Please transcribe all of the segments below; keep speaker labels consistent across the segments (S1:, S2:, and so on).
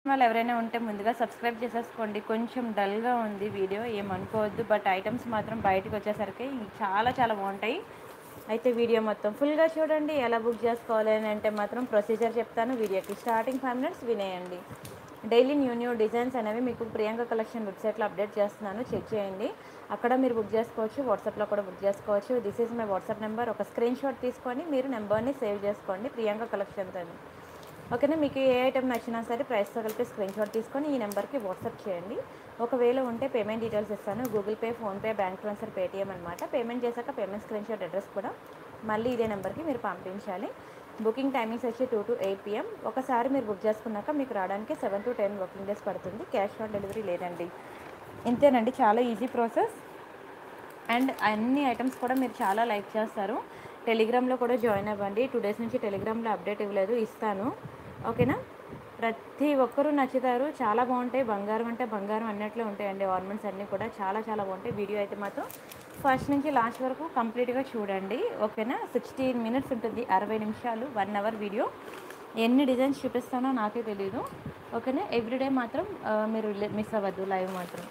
S1: వాళ్ళు ఎవరైనా ఉంటే ముందుగా సబ్స్క్రైబ్ చేసేసుకోండి కొంచెం డల్గా ఉంది వీడియో ఏమనుకోవద్దు బట్ ఐటమ్స్ మాత్రం బయటకు వచ్చేసరికి చాలా చాలా బాగుంటాయి అయితే వీడియో మొత్తం ఫుల్గా చూడండి ఎలా బుక్ చేసుకోవాలి అని అంటే మాత్రం ప్రొసీజర్ చెప్తాను వీడియోకి స్టార్టింగ్ ఫైవ్ మినిట్స్ వినేయండి డైలీ న్యూ న్యూ డిజైన్స్ అనేవి మీకు ప్రియాంక కలెక్షన్ వెబ్సైట్లో అప్డేట్ చేస్తున్నాను చెక్ చేయండి అక్కడ మీరు బుక్ చేసుకోవచ్చు వాట్సాప్లో కూడా బుక్ చేసుకోవచ్చు this is my WhatsApp number ఒక స్క్రీన్ షాట్ తీసుకొని మీరు నెంబర్ని సేవ్ చేసుకోండి ప్రియాంక కలెక్షన్స్ అని ఓకేనా మీకు ఏ ఐటమ్ నచ్చినా సరే ప్రైస్తో కలిపి స్క్రీన్ షాట్ తీసుకొని ఈ నెంబర్కి వాట్సాప్ చేయండి ఒకవేళ ఉంటే పేమెంట్ డీటెయిల్స్ ఇస్తాను Google Pay PhonePe bank transfer Paytm అనమాట పేమెంట్ చేశాక పేమెంట్ స్క్రీన్ షాట్ అడ్రస్ కూడా మళ్ళీ ఇదే నెంబర్కి మీరు పంపించాలి బుకింగ్ టైమింగ్స్ వచ్చి టూ టు ఎయిట్ పిఎం ఒకసారి మీరు బుక్ చేసుకున్నాక మీకు రావడానికి seven to ten working days పడుతుంది క్యాష్ ఆన్ డెలివరీ లేదండి ఇంతేనండి చాలా ఈజీ ప్రాసెస్ అండ్ అన్ని ఐటమ్స్ కూడా మీరు చాలా లైక్ చేస్తారు టెలిగ్రామ్లో కూడా జాయిన్ అవ్వండి టూ డేస్ నుంచి టెలిగ్రామ్లో అప్డేట్ ఇవ్వలేదు ఇస్తాను ఓకేనా ప్రతి ఒక్కరూ నచ్చుతారు చాలా బాగుంటాయి బంగారం అంటే బంగారం అన్నట్లే ఉంటాయండి ఆర్నమెంట్స్ అన్నీ కూడా చాలా చాలా బాగుంటాయి వీడియో అయితే మాత్రం ఫస్ట్ నుంచి లాస్ట్ వరకు కంప్లీట్గా చూడండి ఓకేనా సిక్స్టీన్ మినిట్స్ ఉంటుంది అరవై నిమిషాలు వన్ అవర్ వీడియో ఎన్ని డిజైన్స్ చూపిస్తానో నాకే తెలియదు ఓకేనా ఎవ్రీడే మాత్రం ఆ, మీరు మిస్ అవ్వద్దు లైవ్ మాత్రం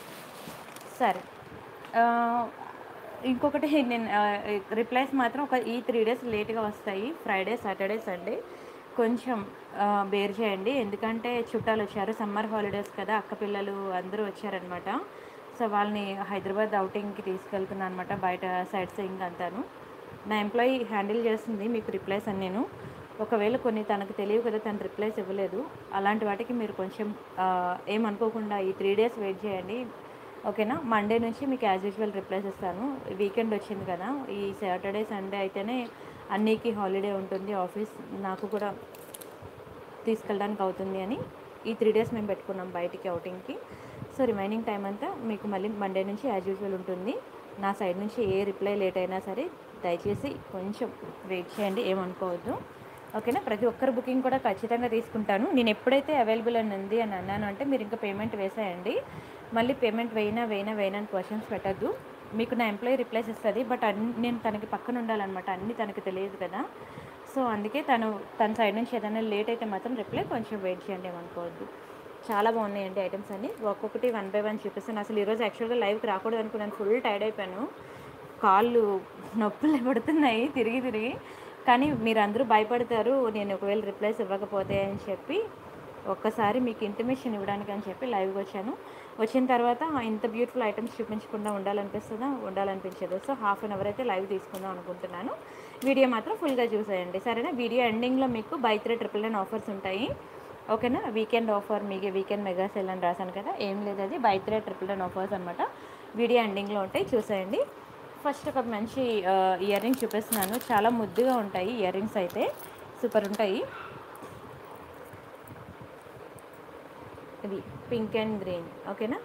S1: సరే ఆ, ఇంకొకటి నేను రిప్లైస్ మాత్రం ఒక ఈ త్రీ డేస్ లేట్గా వస్తాయి ఫ్రైడే సాటర్డే సండే కొంచెం ఆ, బేర్ చేయండి ఎందుకంటే చుట్టాలు వచ్చారు సమ్మర్ హాలిడేస్ కదా అక్క పిల్లలు అందరూ వచ్చారనమాట సో వాళ్ళని హైదరాబాద్ అవుటింగ్కి తీసుకెళ్తున్నాను అనమాట బయట సైడ్ సీయింగ్ అంతాను నా ఎంప్లాయీ హ్యాండిల్ చేస్తుంది మీకు రిప్లైస్ అని నేను ఒకవేళ కొన్ని తనకు తెలియదు కదా తను రిప్లైస్ ఇవ్వలేదు అలాంటి వాటికి మీరు కొంచెం ఆ, ఏమనుకోకుండా ఈ త్రీ డేస్ వెయిట్ చేయండి ఓకేనా మండే నుంచి మీకు యాజ్ యూజువల్ రిప్లైస్ ఇస్తాను వీకెండ్ వచ్చింది కదా ఈ సాటర్డే సండే అయితేనే అన్నీకి హాలిడే ఉంటుంది ఆఫీస్ నాకు కూడా తీసుకెళ్ళడానికి అవుతుంది అని ఈ త్రీ డేస్ మేము పెట్టుకున్నాం బయటికి అవుటింగ్కి సో రిమైనింగ్ టైం అంతా మీకు మళ్ళీ మండే నుంచి యాజ్ యూజువల్ ఉంటుంది నా సైడ్ నుంచి ఏ రిప్లై లేట్ అయినా సరే దయచేసి కొంచెం వెయిట్ చేయండి ఏమనుకోవద్దు ఓకేనా ప్రతి ఒక్కరి బుకింగ్ కూడా ఖచ్చితంగా తీసుకుంటాను నేను ఎప్పుడైతే అవైలబుల్ అని ఉంది అని అన్నాను అంటే మీరు ఇంకా పేమెంట్ వేసేయండి మళ్ళీ పేమెంట్ వేయినా వేయినా వేయినా అని క్వశ్చన్స్ పెట్టద్దు మీకు నా ఎంప్లాయీ రిప్లైస్ ఇస్తుంది బట్ అన్ని నేను తనకి పక్కన ఉండాలన్నమాట అన్నీ తనకి తెలియదు కదా సో అందుకే తను తన సైడ్ నుంచి ఏదైనా లేట్ అయితే మాత్రం రిప్లై కొంచెం వెయిట్ చేయండి ఏమనుకోవద్దు చాలా బాగున్నాయండి ఐటమ్స్ అన్ని ఒక్కొక్కటి వన్ బై వన్ చూపిస్తాను అసలు ఈరోజు యాక్చువల్గా లైవ్కి రాకూడదు అనుకున్నాను ఫుల్ టైర్డ్ అయిపోయాను కాళ్ళు నొప్పులు పడుతున్నాయి తిరిగి తిరిగి కానీ మీరు అందరూ భయపడతారు నేను ఒకవేళ రిప్లైస్ ఇవ్వకపోతే అని చెప్పి ఒక్కసారి మీకు ఇంటిమేషన్ ఇవ్వడానికి అని చెప్పి లైవ్కి వచ్చాను వచ్చిన తర్వాత ఇంత బ్యూటిఫుల్ ఐటమ్స్ చూపించకుండా ఉండాలనిపిస్తుందా ఉండాలనిపించదు సో హాఫ్ అన్ అవర్ అయితే లైవ్ తీసుకుందాం అనుకుంటున్నాను వీడియో మాత్రం ఫుల్గా చూసేయండి సరేనా వీడియో ఎండింగ్లో మీకు buy three triple nine offers ఉంటాయి ఓకేనా వీకెండ్ ఆఫర్ మీకు వీకెండ్ మెగా సేల్ అని రాశాను కదా ఏం లేదు అది buy three triple nine offers అనమాట వీడియో ఎండింగ్లో ఉంటాయి చూసేయండి ఫస్ట్ ఒక మంచి ఇయర్ రింగ్స్ చూపిస్తున్నాను చాలా ముద్దుగా ఉంటాయి ఇయర్ రింగ్స్ అయితే సూపర్ ఉంటాయి ఇవి పింక్ అండ్ గ్రీన్ ఓకేనా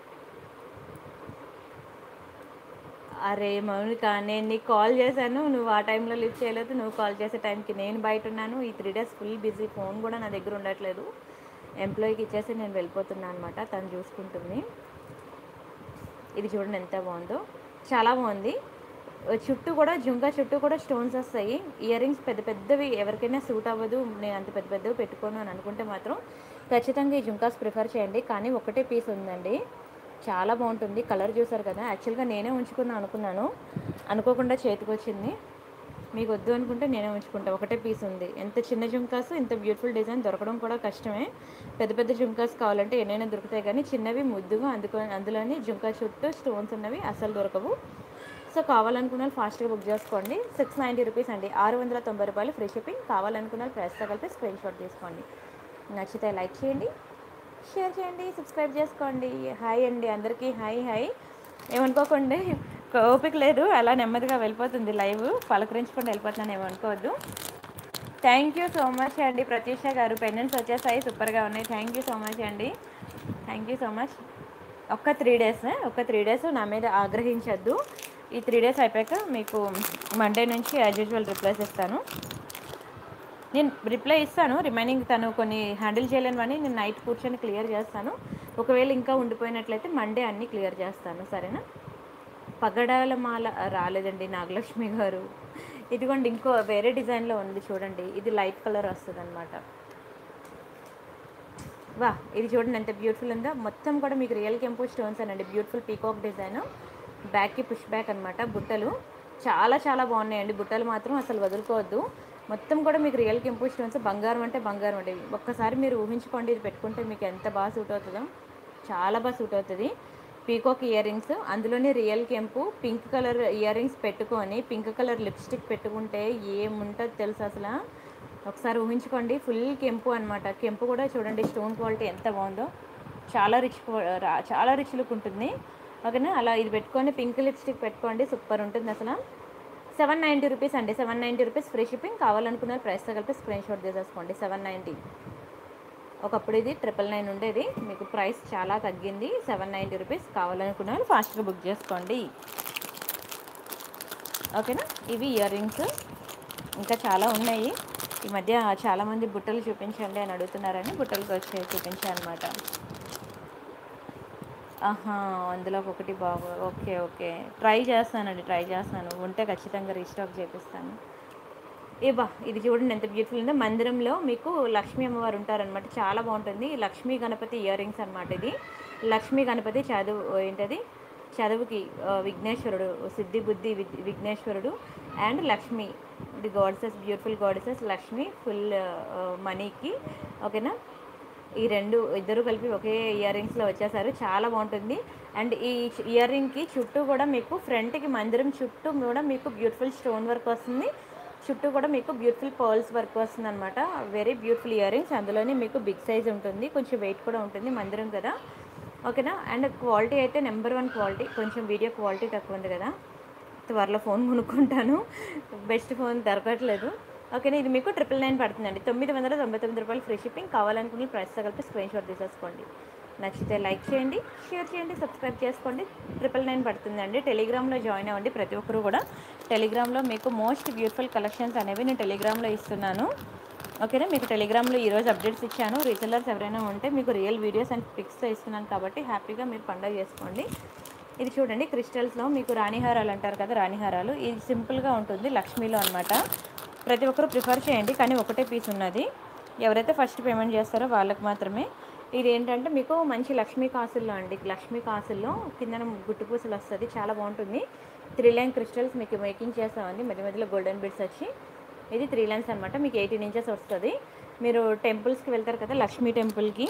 S1: అరే మౌనిక నేను నీకు కాల్ చేశాను నువ్వు ఆ టైంలో లిఫ్ట్ చేయలేదు నువ్వు కాల్ చేసే టైంకి నేను బయట ఉన్నాను ఈ three days full busy phone కూడా నా దగ్గర ఉండట్లేదు ఎంప్లాయీకి ఇచ్చేసి నేను వెళ్ళిపోతున్నాను అనమాట తను చూసుకుంటుంది ఇది చూడండి ఎంత బాగుందో చాలా బాగుంది చుట్టూ కూడా జుంకా చుట్టూ కూడా స్టోన్స్ వస్తాయి ఇయర్ రింగ్స్ పెద్ద పెద్దవి ఎవరికైనా సూట్ అవ్వదు నేను అంత పెద్ద పెద్దవి పెట్టుకోను అని అనుకుంటే మాత్రం ఖచ్చితంగా ఈ జుంకాస్ ప్రిఫర్ చేయండి కానీ ఒకటే పీస్ ఉందండి చాలా బాగుంటుంది కలర్ చూసారు కదా యాక్చువల్గా నేనే ఉంచుకుందాం అనుకున్నాను అనుకోకుండా చేతికి వచ్చింది మీకు వద్దు అనుకుంటే నేనే ఉంచుకుంటా ఒకటే పీస్ ఉంది ఎంత చిన్న జుంకాస్ ఇంత బ్యూటిఫుల్ డిజైన్ దొరకడం కూడా కష్టమే పెద్ద పెద్ద జుంకాస్ కావాలంటే ఎన్నైనా దొరుకుతాయి కానీ చిన్నవి ముద్దుగా అందుకో అందులోని జుంకా చుట్టూ స్టోన్స్ ఉన్నవి అసలు దొరకవు సో కావాలనుకున్న వాళ్ళు ఫాస్ట్గా బుక్ చేసుకోండి సిక్స్ నైంటీ రూపీస్ అండి ఆరు వందల తొంభై రూపాయలు ఫ్రీ షిప్పింగ్ కావాలనుకున్న వాళ్ళు ప్రైస్తో కలిపి స్క్రీన్ షాట్ తీసుకోండి నచ్చితే లైక్ చేయండి షేర్ చేయండి సబ్స్క్రైబ్ చేసుకోండి హాయ్ అండి అందరికీ హాయ్ హాయ్ ఏమనుకోకండి ఓపిక లేదు అలా నెమ్మదిగా వెళ్ళిపోతుంది లైవ్ పలకరించుకొని వెళ్ళిపోతున్నాను ఏమనుకోవద్దు థ్యాంక్ యూ సో మచ్ అండి ప్రత్యూష గారు పెండెంట్స్ వచ్చేసాయి సూపర్గా ఉన్నాయి థ్యాంక్ యూ సో మచ్ అండి థ్యాంక్ యూ సో మచ్ ఒక్క త్రీ డేస్ ఒక్క త్రీ డేస్ నా మీద ఆగ్రహించొద్దు ఈ త్రీ డేస్ అయిపోయాక మీకు మండే నుంచి యాజ్ యూజువల్ రిప్లైస్ ఇస్తాను నేను రిప్లై ఇస్తాను రిమైనింగ్ తను కొన్ని హ్యాండిల్ చేయలేనివని నేను నైట్ కూర్చొని క్లియర్ చేస్తాను ఒకవేళ ఇంకా ఉండిపోయినట్లయితే మండే అన్నీ క్లియర్ చేస్తాను సరేనా పగడాల మాల రాలేదండి నాగలక్ష్మి గారు ఇదిగోండి ఇంకో వేరే డిజైన్లో ఉంది చూడండి ఇది లైట్ కలర్ వస్తుంది అనమాట వా ఇది చూడండి ఎంత బ్యూటిఫుల్ ఉందో మొత్తం కూడా మీకు రియల్ కెంపు స్టోన్స్ అనండి బ్యూటిఫుల్ పీకాక్ డిజైన్ బ్యాక్కి పుష్ బ్యాక్ అనమాట బుట్టలు చాలా చాలా బాగున్నాయండి బుట్టలు మాత్రం అసలు వదులుకోవద్దు మొత్తం కూడా మీకు రియల్ కెంపు స్టోన్స్ బంగారం అంటే బంగారం అండి ఒక్కసారి మీరు ఊహించుకోండి ఇది పెట్టుకుంటే మీకు ఎంత బాగా సూట్ అవుతుందో చాలా బాగా సూట్ అవుతుంది పీకాక్ ఇయర్ రింగ్స్ అందులోనే రియల్ కెంపు పింక్ కలర్ ఇయర్ రింగ్స్ పెట్టుకొని పింక్ కలర్ లిప్స్టిక్ పెట్టుకుంటే ఏముంటుంది తెలుసు అసలు ఒకసారి ఊహించుకోండి ఫుల్ కెంపు అనమాట కెంపు కూడా చూడండి స్టోన్ క్వాలిటీ ఎంత బాగుందో చాలా రిచ్ చాలా రిచ్ లుక్ ఉంటుంది ఓకేనా అలా ఇది పెట్టుకొని పింక్ లిప్స్టిక్ పెట్టుకోండి సూపర్ ఉంటుంది అసలు సెవెన్ నైంటీ రూపీస్ అండి seven ninety rupees free shipping కావాలనుకున్న ప్రైస్తో కలిపి స్క్రీన్ షాట్ తీసేసుకోండి సెవెన్ నైంటీ ఒకప్పుడు ఇది ట్రిపుల్ నైన్ ఉండేది మీకు ప్రైస్ చాలా తగ్గింది సెవెన్ నైంటీ రూపీస్ కావాలనుకున్న వాళ్ళు ఫాస్ట్గా బుక్ చేసుకోండి ఓకేనా ఇవి ఇయర్ రింగ్స్ ఇంకా చాలా ఉన్నాయి ఈ మధ్య చాలామంది బుట్టలు చూపించండి అని అడుగుతున్నారని బుట్టలకు వచ్చి చూపించాను అనమాట ఆహా అందులో ఒకటి బాగు ఓకే ఓకే ట్రై చేస్తానండి ట్రై చేస్తాను ఉంటే ఖచ్చితంగా రీస్టాక్ చేపిస్తాను ఏ బా ఇది చూడండి ఎంత బ్యూటిఫుల్ ఉందో మందిరంలో మీకు లక్ష్మీ అమ్మవారు ఉంటారనమాట చాలా బాగుంటుంది లక్ష్మీ గణపతి ఇయర్ రింగ్స్ అనమాట ఇది లక్ష్మీ గణపతి చదువు ఏంటది చదువుకి ఆ, విఘ్నేశ్వరుడు సిద్ధి బుద్ధి విగ్- విఘ్నేశ్వరుడు and Lakshmi the goddess beautiful goddess Lakshmi full మనీకి ఓకేనా ఈ రెండు ఇద్దరు కలిపి ఒకే ఇయర్ రింగ్స్లో వచ్చేసారు చాలా బాగుంటుంది అండ్ ఈ ఇయర్ రింగ్కి చుట్టూ కూడా మీకు ఫ్రంట్కి మందిరం చుట్టూ కూడా మీకు బ్యూటిఫుల్ స్టోన్ వర్క్ వస్తుంది చుట్టూ కూడా మీకు బ్యూటిఫుల్ పర్ల్స్ వర్క్ వస్తుంది అనమాట వెరీ బ్యూటిఫుల్ ఇయర్ రింగ్స్ అందులోనే మీకు బిగ్ సైజ్ ఉంటుంది కొంచెం వెయిట్ కూడా ఉంటుంది మందిరం కదా ఓకేనా అండ్ క్వాలిటీ అయితే నెంబర్ వన్ క్వాలిటీ కొంచెం వీడియో క్వాలిటీ తక్కువ ఉంది కదా త్వరలో ఫోన్ కొనుక్కుంటాను బెస్ట్ ఫోన్ దొరకట్లేదు ఓకేనా ఇది మీకు ట్రిపుల్ నైన్ పడుతుందండి తొమ్మిది వందల తొంభై తొమ్మిది రూపాయలు ఫ్రీ షిప్పింగ్ కావాలనుకుని ప్రైస్ కలిపి స్క్రీన్ షాట్ తీసేసుకోండి నచ్చితే లైక్ చేయండి షేర్ చేయండి సబ్స్క్రైబ్ చేసుకోండి ట్రిపుల్ నైన్ పడుతుందండి టెలిగ్రామ్లో జాయిన్ అవ్వండి ప్రతి ఒక్కరు కూడా టెలిగ్రామ్లో మీకు మోస్ట్ బ్యూటిఫుల్ కలెక్షన్స్ అనేవి నేను టెలిగ్రామ్లో ఇస్తున్నాను ఓకేనా మీకు టెలిగ్రామ్లో ఈరోజు అప్డేట్స్ ఇచ్చాను రీసెల్లర్స్ ఎవరైనా ఉంటే మీకు రియల్ వీడియోస్ అండ్ పిక్స్తో ఇస్తున్నాను కాబట్టి హ్యాపీగా మీరు పండగ చేసుకోండి ఇది చూడండి క్రిస్టల్స్లో మీకు రాణిహారాలు అంటారు కదా రాణిహారాలు ఇది సింపుల్గా ఉంటుంది లక్ష్మీలో అనమాట ప్రతి ఒక్కరు ప్రిఫర్ చేయండి కానీ ఒకటే పీస్ ఉన్నది ఎవరైతే ఫస్ట్ పేమెంట్ చేస్తారో వాళ్ళకి మాత్రమే ఇది ఏంటంటే మీకు మంచి లక్ష్మీ కాసుల్లో అండి లక్ష్మీ కాసుల్లో కిందన గుట్టు పూసలు వస్తుంది చాలా బాగుంటుంది త్రీ లైన్ క్రిస్టల్స్ మీకు మేకింగ్ చేస్తామండి మధ్య మధ్యలో గోల్డెన్ బిడ్స్ వచ్చి ఇది త్రీ లైన్స్ అనమాట మీకు ఎయిటీన్ ఇంచెస్ వస్తుంది మీరు టెంపుల్స్కి వెళ్తారు కదా లక్ష్మీ టెంపుల్కి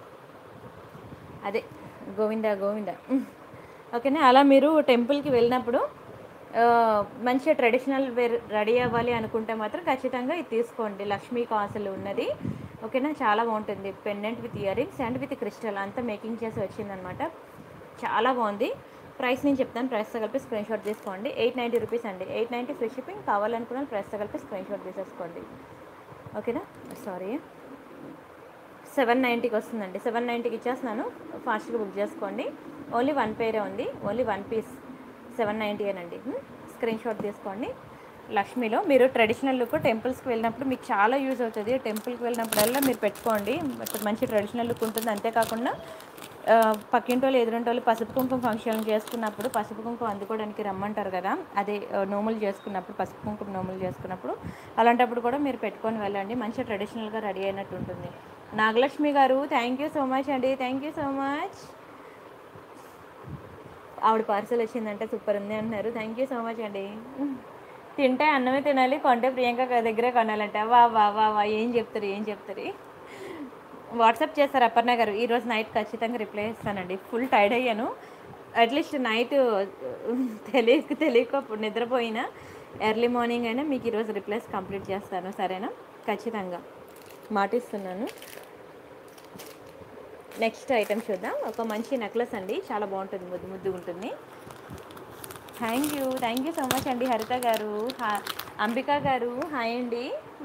S1: అదే గోవింద గోవింద ఉమ్. ఓకేనా అలా మీరు టెంపుల్కి వెళ్ళినప్పుడు ఆ, మంచిగా ట్రెడిషనల్ వేర్ రెడీ అవ్వాలి అనుకుంటే మాత్రం ఖచ్చితంగా ఇది తీసుకోండి లక్ష్మీ కాసులు ఉన్నది ఓకేనా చాలా బాగుంటుంది pendant with earrings and with crystal అంతా మేకింగ్ చేసి వచ్చిందనమాట చాలా బాగుంది ప్రైస్ నేను చెప్తాను ప్రైస్తో కలిపి స్క్రీన్ షాట్ తీసుకోండి ఎయిట్ నైంటీ రూపీస్ అండి ఎయిట్ నైంటీ ఫ్రీ షిప్పింగ్ కావాలనుకున్న ప్రైస్తో కలిపి స్క్రీన్ షాట్ తీసేసుకోండి ఓకేనా సారీ సెవెన్ నైంటీకి వస్తుందండి సెవెన్ నైంటీకి ఇచ్చేస్తున్నాను ఫాస్ట్గా బుక్ చేసుకోండి ఓన్లీ వన్ పేరే ఉంది only one piece seven ninety అనండి స్క్రీన్ షాట్ తీసుకోండి లక్ష్మిలో మీరు ట్రెడిషనల్ లుక్ టెంపుల్స్కి వెళ్ళినప్పుడు మీకు చాలా యూజ్ అవుతుంది టెంపుల్కి వెళ్ళినప్పుడల్లా మీరు పెట్టుకోండి మంచి ట్రెడిషనల్ లుక్ ఉంటుంది అంతేకాకుండా ఆ, పక్కింటోళ్ళు ఎదురింటోళ్ళు పసుపు కుంకుమ ఫంక్షన్ చేసుకున్నప్పుడు పసుపు కుంకుమ అందుకోవడానికి రమ్మంటారు కదా అదే ఆ, నోములు చేసుకున్నప్పుడు పసుపు కుంకుమ నోములు చేసుకున్నప్పుడు అలాంటప్పుడు కూడా మీరు పెట్టుకొని వెళ్ళండి మంచి ట్రెడిషనల్గా రెడీ అయినట్టు ఉంటుంది నాగలక్ష్మి గారు థ్యాంక్ యూ సో మచ్ అండి థ్యాంక్ యూ సో మచ్ ఆవిడ పార్సల్ వచ్చిందంటే సూపర్ ఉంది అంటున్నారు థ్యాంక్ యూ సో మచ్ అండి తింటే అన్నమే తినాలి కొంటే ప్రియాంక గారి దగ్గరే కొనాలంట వా వా వా వా ఏం చెప్తారు ఏం చెప్తారు వాట్సాప్ చేస్తారు అపర్ణ గారు ఈరోజు నైట్ ఖచ్చితంగా రిప్లై ఇస్తానండి ఫుల్ టైర్డ్ అయ్యాను అట్లీస్ట్ నైట్ తెలియక తెలియక అప్పుడు నిద్రపోయినా ఎర్లీ మార్నింగ్ అయినా మీకు ఈరోజు రిప్లైస్ కంప్లీట్ చేస్తాను సరేనా ఖచ్చితంగా మాటిస్తున్నాను నెక్స్ట్ ఐటమ్ చూద్దాం ఒక మంచి నెక్లెస్ అండి చాలా బాగుంటుంది ముద్దు ముద్దుగా ఉంటుంది thank you thank you so much అండి హరిత గారు హా- అంబిక గారు హాయ్ అండి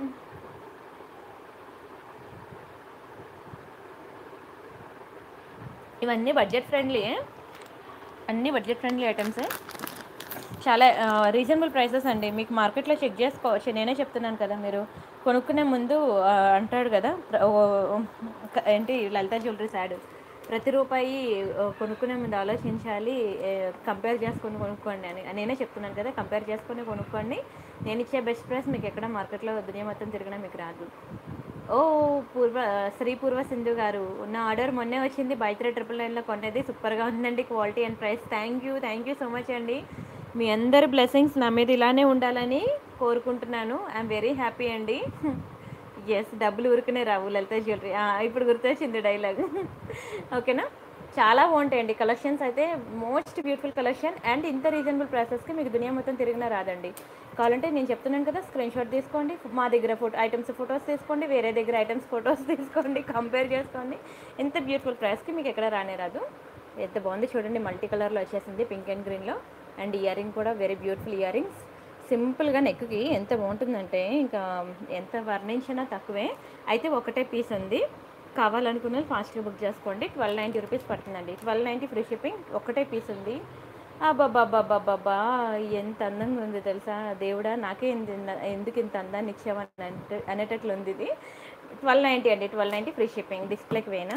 S1: ఇవన్నీ బడ్జెట్ ఫ్రెండ్లీ అన్నీ బడ్జెట్ ఫ్రెండ్లీ ఐటమ్సే చాలా రీజనబుల్ ప్రైసెస్ అండి మీకు మార్కెట్లో చెక్ చేసుకోవచ్చు నేనే చెప్తున్నాను కదా మీరు కొనుక్కునే ముందు ఆ, అంటాడు కదా ప్ర- ఓ, క- ఏంటి లలిత జ్యువెలరీస్ యాడ్ ప్రతి రూపాయి ఆ, కొనుక్కునే ముందు ఆలోచించాలి కంపేర్ చేసుకొని కొనుక్కోండి అని నేనే చెప్తున్నాను కదా కంపేర్ చేసుకొని కొనుక్కోండి నేను ఇచ్చే బెస్ట్ ప్రైస్ మీకు ఎక్కడ మార్కెట్లో దునియా మొత్తం తిరగడం మీకు రాదు ఓ పూర్వ శ్రీ పూర్వ సింధు గారు నా ఆర్డర్ మొన్నే వచ్చింది బైత్రే ట్రిపుల్ నైన్లో కొన్నది సూపర్గా ఉందండి quality and price thank you thank you so much అండి మీ అందరి బ్లెస్సింగ్స్ నా మీద ఇలానే ఉండాలని కోరుకుంటున్నాను ఐఎమ్ వెరీ హ్యాపీ అండి ఎస్ డబ్బులు ఊరుకునే రావు లలిత జ్యువెలరీ ఇప్పుడు గుర్తొచ్చింది డైలాగ్ ఓకేనా చాలా బాగుంటాయండి కలెక్షన్స్ అయితే మోస్ట్ బ్యూటిఫుల్ కలెక్షన్ అండ్ ఇంత రీజనబుల్ ప్రైసెస్కి మీకు దునియా మొత్తం తిరిగినా రాదండి కావాలంటే నేను చెప్తున్నాను కదా స్క్రీన్ షాట్ తీసుకోండి మా దగ్గర ఫోటో ఐటమ్స్ ఫొటోస్ తీసుకోండి వేరే దగ్గర ఐటమ్స్ ఫొటోస్ తీసుకోండి కంపేర్ చేసుకోండి ఎంత బ్యూటిఫుల్ ప్రైస్కి మీకు ఎక్కడ రానే రాదు ఎంత బాగుంది చూడండి మల్టీ కలర్లో వచ్చేసింది పింక్ అండ్ గ్రీన్లో అండ్ ఇయర్ రింగ్ కూడా వెరీ బ్యూటిఫుల్ ఇయర్ రింగ్స్ సింపుల్గా నెక్కి ఎంత బాగుంటుందంటే ఇంకా ఎంత వర్ణించినా తక్కువే అయితే ఒకటే పీస్ ఉంది కావాలనుకున్న ఫాస్ట్గా బుక్ చేసుకోండి ట్వెల్వ్ నైంటీ రూపీస్ పడుతుందండి ట్వెల్వ్ నైంటీ ఫ్రీ షిప్పింగ్ ఒకటే పీస్ ఉంది అబ్బాబ్బాబ్బాబ్బా ఎంత అందంగా ఉంది తెలుసా దేవుడా నాకే ఇంత- ఎందుకు ఇంత అందాన్ని ఇచ్చావని అంటే అనేటట్లు ఉంది ఇది ట్వెల్వ్ నైంటీ అండి ట్వెల్వ్ నైంటీ ఫ్రీ షిప్పింగ్ డిస్ప్లేకి వేనా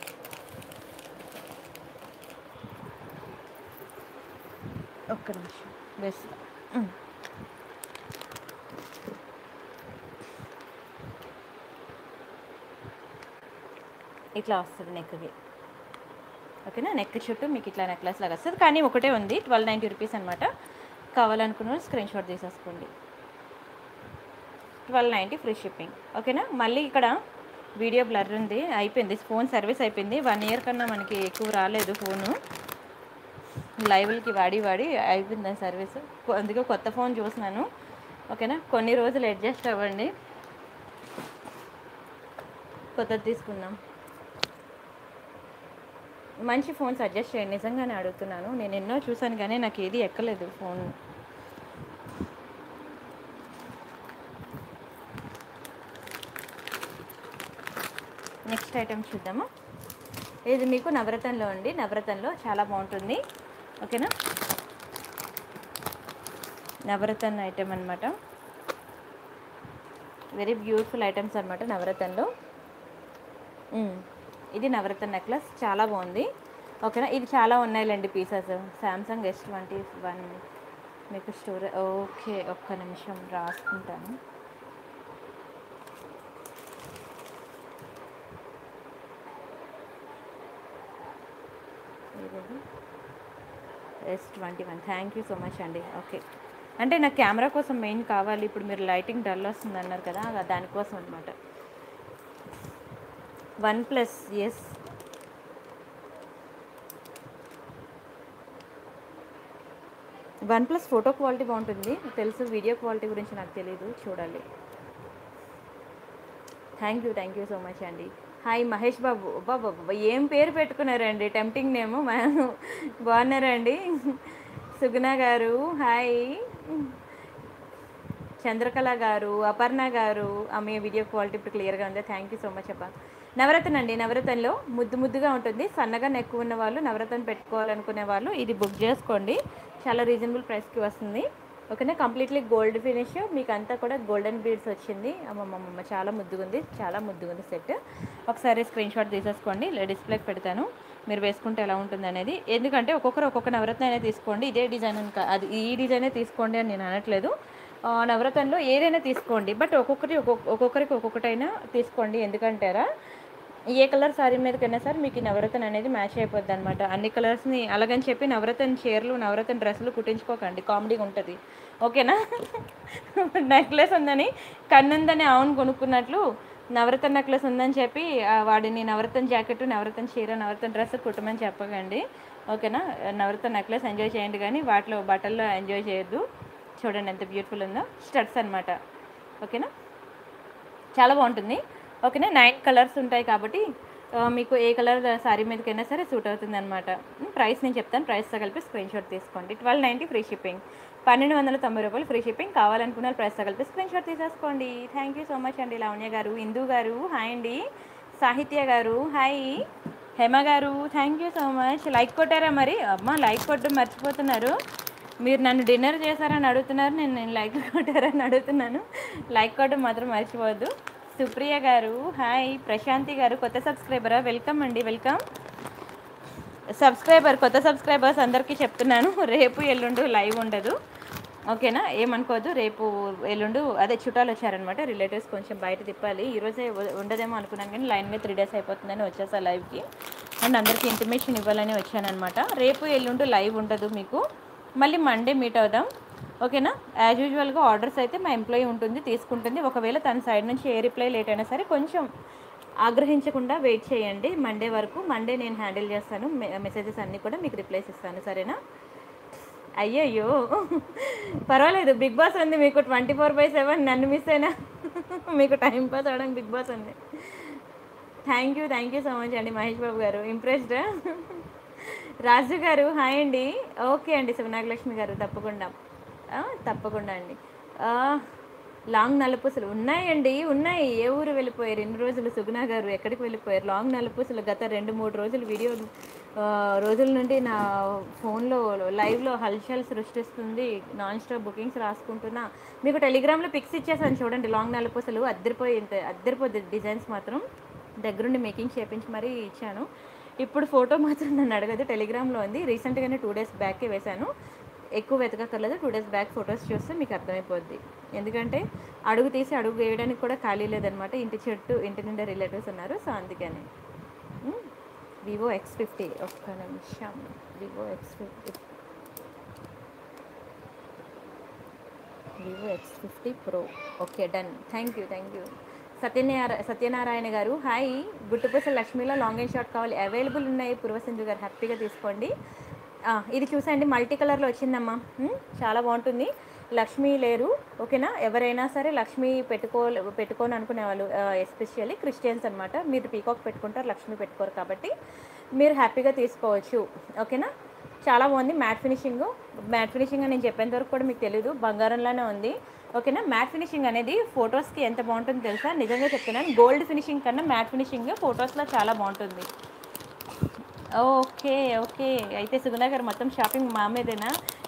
S1: ఒక్క నిమిషం వేస్తా ఉమ్. ఇట్లా వస్తుంది నెక్కి ఓకేనా నెక్ చుట్టూ మీకు ఇట్లా నెక్లెస్ లాగా వస్తుంది కానీ ఒకటే ఉంది ట్వెల్వ్ నైంటీ రూపీస్ అనమాట కావాలనుకున్న స్క్రీన్ షాట్ తీసేసుకోండి ట్వెల్వ్ నైంటీ ఫ్రీ షిప్పింగ్ ఓకేనా మళ్ళీ ఇక్కడ వీడియో బ్లర్ ఉంది అయిపోయింది ఫోన్ సర్వీస్ అయిపోయింది వన్ ఇయర్ కన్నా మనకి ఎక్కువ రాలేదు ఫోను లైవ్లకి వాడి వాడి అయిపోయింది సర్వీస్ అందుకే కొత్త ఫోన్ చూసినాను ఓకేనా కొన్ని రోజులు అడ్జస్ట్ అవ్వండి కొత్తది తీసుకుందాం మంచి ఫోన్ సజెస్ట్ చేయండి నిజంగానే అడుగుతున్నాను నేను ఎన్నో చూసాను కానీ నాకు ఏది ఎక్కలేదు ఫోన్ నెక్స్ట్ ఐటమ్ చూద్దాము ఇది మీకు నవరత్నంలో అండి నవరత్నంలో చాలా బాగుంటుంది ఓకేనా నవరత్న ఐటమ్ అనమాట వెరీ బ్యూటిఫుల్ ఐటమ్స్ అనమాట నవరత్నంలో మ్మ్. ఇది నవరత్న నెక్లెస్ చాలా బాగుంది ఓకేనా ఇది చాలా ఉన్నాయిలేండి pieces Samsung S twenty one మీకు స్టోర్ ఓకే ఒక్క నిమిషం రాసుకుంటాను S twenty one thank you so much అండి ఓకే అంటే నాకు కెమెరా కోసం మెయిన్ కావాలి ఇప్పుడు మీరు లైటింగ్ డల్ వస్తుంది అన్నారు కదా అలా దానికోసం అనమాట OnePlus S OnePlus photo quality బాగుంటుంది తెలుసు వీడియో క్వాలిటీ గురించి నాకు తెలియదు చూడాలి thank you thank you so much అండి హాయ్ మహేష్ బాబు బాబా బాబా ఏం పేరు పెట్టుకున్నారండి టెంప్టింగ్ నేము బాగున్నారండి సుగుణ గారు హాయ్ చంద్రకళ గారు అపర్ణ గారు ఆమె వీడియో క్వాలిటీ ఇప్పుడు క్లియర్గా ఉంది థ్యాంక్ యూ సో మచ్ అబ్బా నవరత్న అండి నవరత్నంలో ముద్దు ముద్దుగా ఉంటుంది సన్నగా నెక్కువ ఉన్న వాళ్ళు నవరత్న పెట్టుకోవాలనుకునే వాళ్ళు ఇది బుక్ చేసుకోండి చాలా రీజనబుల్ ప్రైస్కి వస్తుంది ఓకేనా కంప్లీట్లీ గోల్డ్ ఫినిష్ మీకు అంతా కూడా గోల్డెన్ బీడ్స్ వచ్చింది అమ్మమ్మమ్మ చాలా ముద్దుగా ఉంది చాలా ముద్దుగా ఉంది సెట్ ఒకసారి స్క్రీన్ షాట్ తీసేసుకోండి డిస్ప్లేకి పెడతాను మీరు వేసుకుంటే ఎలా ఉంటుంది అనేది ఎందుకంటే ఒక్కొక్కరు ఒక్కొక్క నవరత్న అనేది తీసుకోండి ఇదే డిజైన్ అని కా- అది ఈ డిజైనే తీసుకోండి అని నేను అనట్లేదు ఆ, నవరత్నంలో ఏదైనా తీసుకోండి బట్ ఒక్కొక్కటి ఒక్కొక్క ఒక్కొక్కరికి ఒక్కొక్కటైనా తీసుకోండి ఎందుకంటారా ఏ కలర్ సారీ మీదకైనా సరే మీకు ఈ నవరత్న అనేది మ్యాచ్ అయిపోద్ది అనమాట అన్ని కలర్స్ని అలాగని చెప్పి నవరత్న చీరలు నవరత్న డ్రెస్సులు కుట్టించుకోకండి కామెడీగా ఉంటుంది ఓకేనా నెక్లెస్ ఉందని కన్నుందని అవును కొనుక్కున్నట్లు నవరత్న నెక్లెస్ ఉందని చెప్పి ఆ, వాడిని నవరత్న జాకెట్ నవరత్న చీర నవరత్న డ్రెస్ కుట్టమని చెప్పకండి ఓకేనా నవరత్న నెక్లెస్ ఎంజాయ్ చేయండి కానీ వాటిలో బట్టల్లో ఎంజాయ్ చేయొద్దు చూడండి ఎంత బ్యూటిఫుల్ ఉందో స్టడ్స్ అనమాట ఓకేనా చాలా బాగుంటుంది ఓకేనా నైన్ కలర్స్ ఉంటాయి కాబట్టి ఆ, మీకు ఏ కలర్ శారీ మీదకైనా సరే సూట్ అవుతుంది అనమాట ప్రైస్ నేను చెప్తాను ప్రైస్తో కలిపి స్క్రీన్ షాట్ తీసుకోండి ట్వెల్వ్ నైంటీ ఫ్రీ షిప్పింగ్ పన్నెండు వందల తొంభై రూపాయలు ఫ్రీ షిప్పింగ్ కావాలనుకున్న ప్రైస్తో కలిపి స్క్రీన్ షాట్ తీసేసుకోండి థ్యాంక్ యూ సో మచ్ అండి లావణ్య గారు ఇందు గారు హాయ్ అండి సాహిత్య గారు హాయ్ హేమ గారు thank you so much like కొట్టారా మరి అమ్మ లైక్ కొట్టడం మర్చిపోతున్నారు మీరు నన్ను డిన్నర్ చేశారని అడుగుతున్నారు నేను నేను లైక్ కొట్టారని అడుగుతున్నాను లైక్ కొట్టడం మాత్రం మర్చిపోవద్దు సుప్రియ గారు హాయ్ ప్రశాంతి గారు కొత్త సబ్స్క్రైబరా వెల్కమ్ అండి వెల్కమ్ సబ్స్క్రైబర్ కొత్త సబ్స్క్రైబర్స్ అందరికీ చెప్తున్నాను రేపు ఎల్లుండు లైవ్ ఉండదు ఓకేనా ఏమనుకోవద్దు రేపు ఎల్లుండు అదే చుట్టాలు వచ్చారనమాట రిలేటివ్స్ కొంచెం బయట తిప్పాలి ఈరోజే ఉ- ఉండదేమో అనుకున్నాను కానీ లైన్ మీద త్రీ డేస్ అయిపోతుందని వచ్చేసా లైవ్కి అండ్ అందరికీ ఇంటిమేషన్ ఇవ్వాలని వచ్చానమాట రేపు ఎల్లుండు లైవ్ ఉండదు మీకు మళ్ళీ మండే మీట్ అవుదాం ఓకేనా యాజ్ యూజువల్గా ఆర్డర్స్ అయితే మా ఎంప్లాయీ ఉంటుంది తీసుకుంటుంది ఒకవేళ తన సైడ్ నుంచి ఏ రిప్లై లేట్ అయినా సరే కొంచెం ఆగ్రహించకుండా వెయిట్ చేయండి మండే వరకు మండే నేను హ్యాండిల్ చేస్తాను మెసేజెస్ అన్నీ కూడా మీకు రిప్లైస్ ఇస్తాను సరేనా అయ్యయ్యో పర్వాలేదు బిగ్ బాస్ ఉంది మీకు ట్వంటీ ఫోర్ బై సెవెన్ నన్ను మిస్ అయినా మీకు టైం పాస్ అవడానికి బిగ్ బాస్ ఉంది thank you thank you so much అండి మహేష్ బాబు గారు ఇంప్రెస్డ్ రాజు గారు హాయ్ అండి ఓకే అండి శివనాగలక్ష్మి గారు తప్పకుండా ఆ, తప్పకుండా అండి ఆ, లాంగ్ నలుపూసలు ఉన్నాయండి ఉన్నాయి ఏ ఊరు వెళ్ళిపోయారు ఎన్ని రోజులు సుగుణ గారు ఎక్కడికి వెళ్ళిపోయారు లాంగ్ నలుపూసలు గత రెండు మూడు రోజులు వీడియో ఆ, రోజుల నుండి నా ఫోన్లో లైవ్లో హల్చల్ సృష్టిస్తుంది నాన్ స్టాప్ బుకింగ్స్ రాసుకుంటున్నా మీకు టెలిగ్రామ్లో పిక్స్ ఇచ్చేసాను చూడండి లాంగ్ నలుపూసలు అద్దరిపోయి అద్దరిపోద్ది డిజైన్స్ మాత్రం దగ్గరుండి మేకింగ్ చేపించి మరీ ఇచ్చాను ఇప్పుడు ఫోటో మాత్రం నన్ను అడగదు టెలిగ్రామ్లో ఉంది రీసెంట్గానే టూ డేస్ బ్యాకే వేశాను ఎక్కువ వెతకక్కర్లేదు టూ డేస్ బ్యాక్ ఫొటోస్ చూస్తే మీకు అర్థమైపోద్ది ఎందుకంటే అడుగు తీసి అడుగు వేయడానికి కూడా ఖాళీ లేదనమాట ఇంటి చుట్టూ ఇంటి నిండా రిలేటివ్స్ ఉన్నారు సో అందుకని వివో ఎక్స్ ఫిఫ్టీ ఒక్క నిమిషం Vivo X fifty Vivo X fifty pro okay done thank you thank you Satyanarayana Satyanarayana garu hi గుట్టుపూస లక్ష్మిలో లాంగ్ అండ్ షార్ట్ కావాలి అవైలబుల్ ఉన్నాయి పూర్వసింధు గారు హ్యాపీగా తీసుకోండి ఆ, ఇది చూసండి మల్టీ కలర్లో వచ్చిందమ్మా ఉమ్, చాలా బాగుంటుంది లక్ష్మి లేరు ఓకేనా ఎవరైనా సరే లక్ష్మి పెట్టుకో పెట్టుకోని అనుకునే వాళ్ళు ఎస్పెషల్లీ క్రిస్టియన్స్ అనమాట మీరు పీకాక్ పెట్టుకుంటారు లక్ష్మి పెట్టుకోరు కాబట్టి మీరు హ్యాపీగా తీసుకోవచ్చు ఓకేనా చాలా బాగుంది మ్యాట్ ఫినిషింగ్ మ్యాట్ ఫినిషింగ్ అని నేను చెప్పేంత వరకు కూడా మీకు తెలియదు బంగారంలానే ఉంది ఓకేనా మ్యాట్ ఫినిషింగ్ అనేది ఫొటోస్కి ఎంత బాగుంటుందో తెలుసా నిజంగా చెప్తున్నాను గోల్డ్ ఫినిషింగ్ కన్నా మ్యాట్ ఫినిషింగ్ ఫొటోస్లో చాలా బాగుంటుంది ఓకే ఓకే అయితే సుగుణ గారు మొత్తం షాపింగ్ మా మీదేనా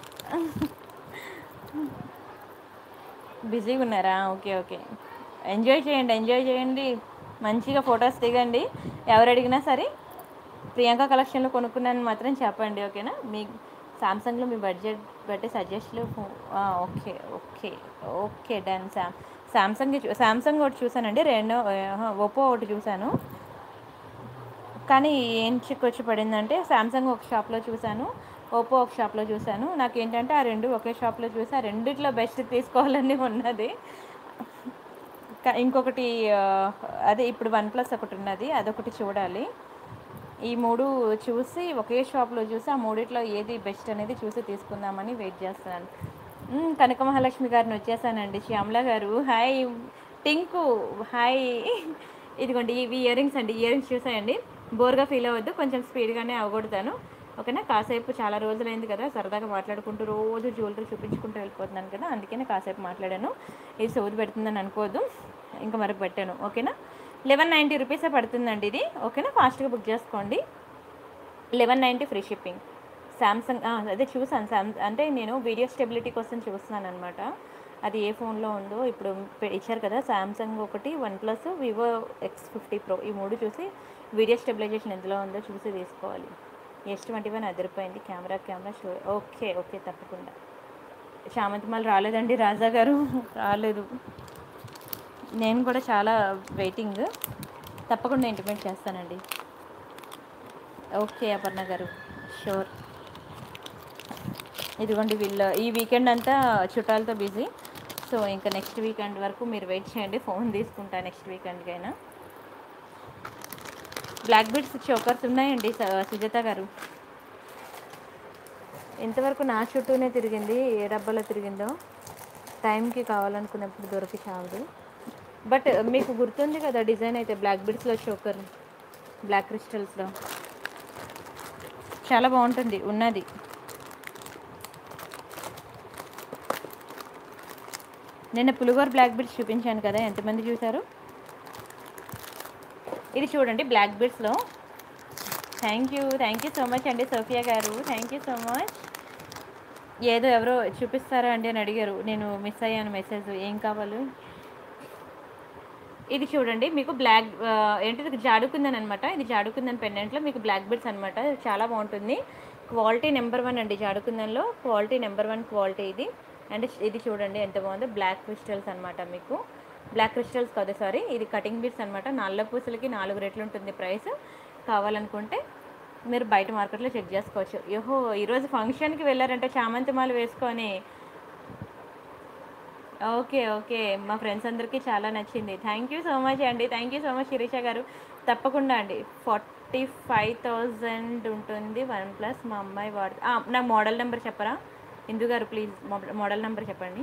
S1: బిజీగా ఉన్నారా ఓకే ఓకే ఎంజాయ్ చేయండి ఎంజాయ్ చేయండి మంచిగా ఫొటోస్ దిగండి ఎవరు అడిగినా సరే ప్రియాంక కలెక్షన్లో కొనుక్కున్నాను మాత్రం చెప్పండి ఓకేనా మీ సామ్సంగ్లో మీ బడ్జెట్ బట్టి సజెస్ట్లు okay okay okay done Sam Samsung Samsung ఒకటి చూసానండి రెండో ఒప్పో ఒకటి చూశాను కానీ ఏం చిక్కొచ్చి పడిందంటే సామ్సంగ్ ఒక షాప్లో చూశాను ఓప్పో ఒక షాప్లో చూశాను నాకు ఏంటంటే ఆ రెండు ఒకే షాప్లో చూసి ఆ రెండిట్లో బెస్ట్ తీసుకోవాలని ఉన్నది కా- ఇంకొకటి ఆ, అదే ఇప్పుడు వన్ ప్లస్ ఒకటి ఉన్నది అదొకటి చూడాలి ఈ మూడు చూసి ఒకే షాప్లో చూసి ఆ మూడిట్లో ఏది బెస్ట్ అనేది చూసి తీసుకుందామని వెయిట్ చేస్తున్నాను మ్, కనక మహాలక్ష్మి గారిని వచ్చేసానండి శ్యామల గారు హాయ్ టింకు హాయ్ ఇదిగోండి ఇవి ఇయర్ రింగ్స్ అండి ఇయర్ రింగ్స్ చూసాయండి బోర్గా ఫీల్ అవ్వద్దు కొంచెం స్పీడ్గానే అవగొడతాను ఓకేనా కాసేపు చాలా రోజులైంది కదా సరదాగా మాట్లాడుకుంటూ రోజు జ్యువెలరీ చూపించుకుంటూ వెళ్ళిపోతున్నాను కదా అందుకనే కాసేపు మాట్లాడాను ఇది సోది పెడుతుందని అనుకోవద్దు ఇంకా మరొక పెట్టాను ఓకేనా లెవెన్ నైంటీ రూపీసే పడుతుందండి ఇది ఓకేనా ఫాస్ట్గా బుక్ చేసుకోండి eleven ninety free shipping Samsung అదే చూసాను శామ్ అంటే నేను వీడియో స్టెబిలిటీ కోసం చూస్తున్నాను అనమాట అది ఏ ఫోన్లో ఉందో ఇప్పుడు పె- ఇచ్చారు కదా శాంసంగ్ ఒకటి OnePlus Vivo X fifty pro ఈ మూడు చూసి వీడియో స్టెబిలైజేషన్ ఎందులో ఉందో చూసి తీసుకోవాలి ఎస్ ట్వంటీ వన్ అదిరిపోయింది camera camera show okay okay తప్పకుండా చామంతిమాల రాలేదండి రాజా గారు రాలేదు నేను కూడా చాలా వెయిటింగ్ తప్పకుండా ఇంటిమేట్ చేస్తానండి ఓకే అపర్ణ గారు షూర్ ఇదిగోండి వీళ్ళు ఈ వీకెండ్ అంతా చుట్టాలతో బిజీ సో ఇంకా నెక్స్ట్ వీకెండ్ వరకు మీరు వెయిట్ చేయండి ఫోన్ తీసుకుంటా నెక్స్ట్ వీకెండ్కైనా బ్లాక్ బీడ్స్ చోకర్స్ ఉన్నాయండి స- సుజాత గారు ఇంతవరకు నా చుట్టూనే తిరిగింది ఏ డబ్బాలో తిరిగిందో టైంకి కావాలనుకున్నప్పుడు దొరికి చాలదు బట్ మీకు గుర్తుంది కదా డిజైన్ అయితే బ్లాక్ బీడ్స్లో చోకర్ బ్లాక్ క్రిస్టల్స్లో చాలా బాగుంటుంది ఉన్నది నిన్న పులిగోర బ్లాక్ బీడ్స్ చూపించాను కదా ఎంతమంది చూశారు ఇది చూడండి బ్లాక్ బీడ్స్లో thank you thank you so much అండి Sophia garu thank you so much ఏదో ఎవరో చూపిస్తారా అండి అని అడిగారు నేను మిస్ అయ్యాను మెసేజ్ ఏం కావాలి ఇది చూడండి మీకు బ్లాక్ ఆ, ఏంటిది జాడుకుందని అనమాట ఇది జాడుకుందని పెండెంట్లో మీకు బ్లాక్ బెడ్స్ అనమాట చాలా బాగుంటుంది క్వాలిటీ నెంబర్ వన్ అండి జాడుకుందన్లో క్వాలిటీ నెంబర్ వన్ క్వాలిటీ ఇది అండ్ ఇది చూడండి ఎంత బాగుందో బ్లాక్ క్రిస్టల్స్ అనమాట మీకు బ్లాక్ క్రిస్టల్స్ కాదు సారీ ఇది కటింగ్ బీడ్స్ అనమాట నల్ల పూసలకి నాలుగు రేట్లు ఉంటుంది ప్రైస్ కావాలనుకుంటే మీరు బయట మార్కెట్లో చెక్ చేసుకోవచ్చు యోహో ఈరోజు ఫంక్షన్కి వెళ్ళారంటే చామంతి మాల వేసుకొని ఓకే ఓకే మా ఫ్రెండ్స్ అందరికీ చాలా నచ్చింది థ్యాంక్ యూ సో మచ్ అండి thank you so much Shirisha garu తప్పకుండా అండి ఫార్టీ ఫైవ్ థౌజండ్ ఉంటుంది వన్ ప్లస్ మా అమ్మాయి వాడు ఆ, నా మోడల్ నెంబర్ చెప్పరా Indu garu please model number చెప్పండి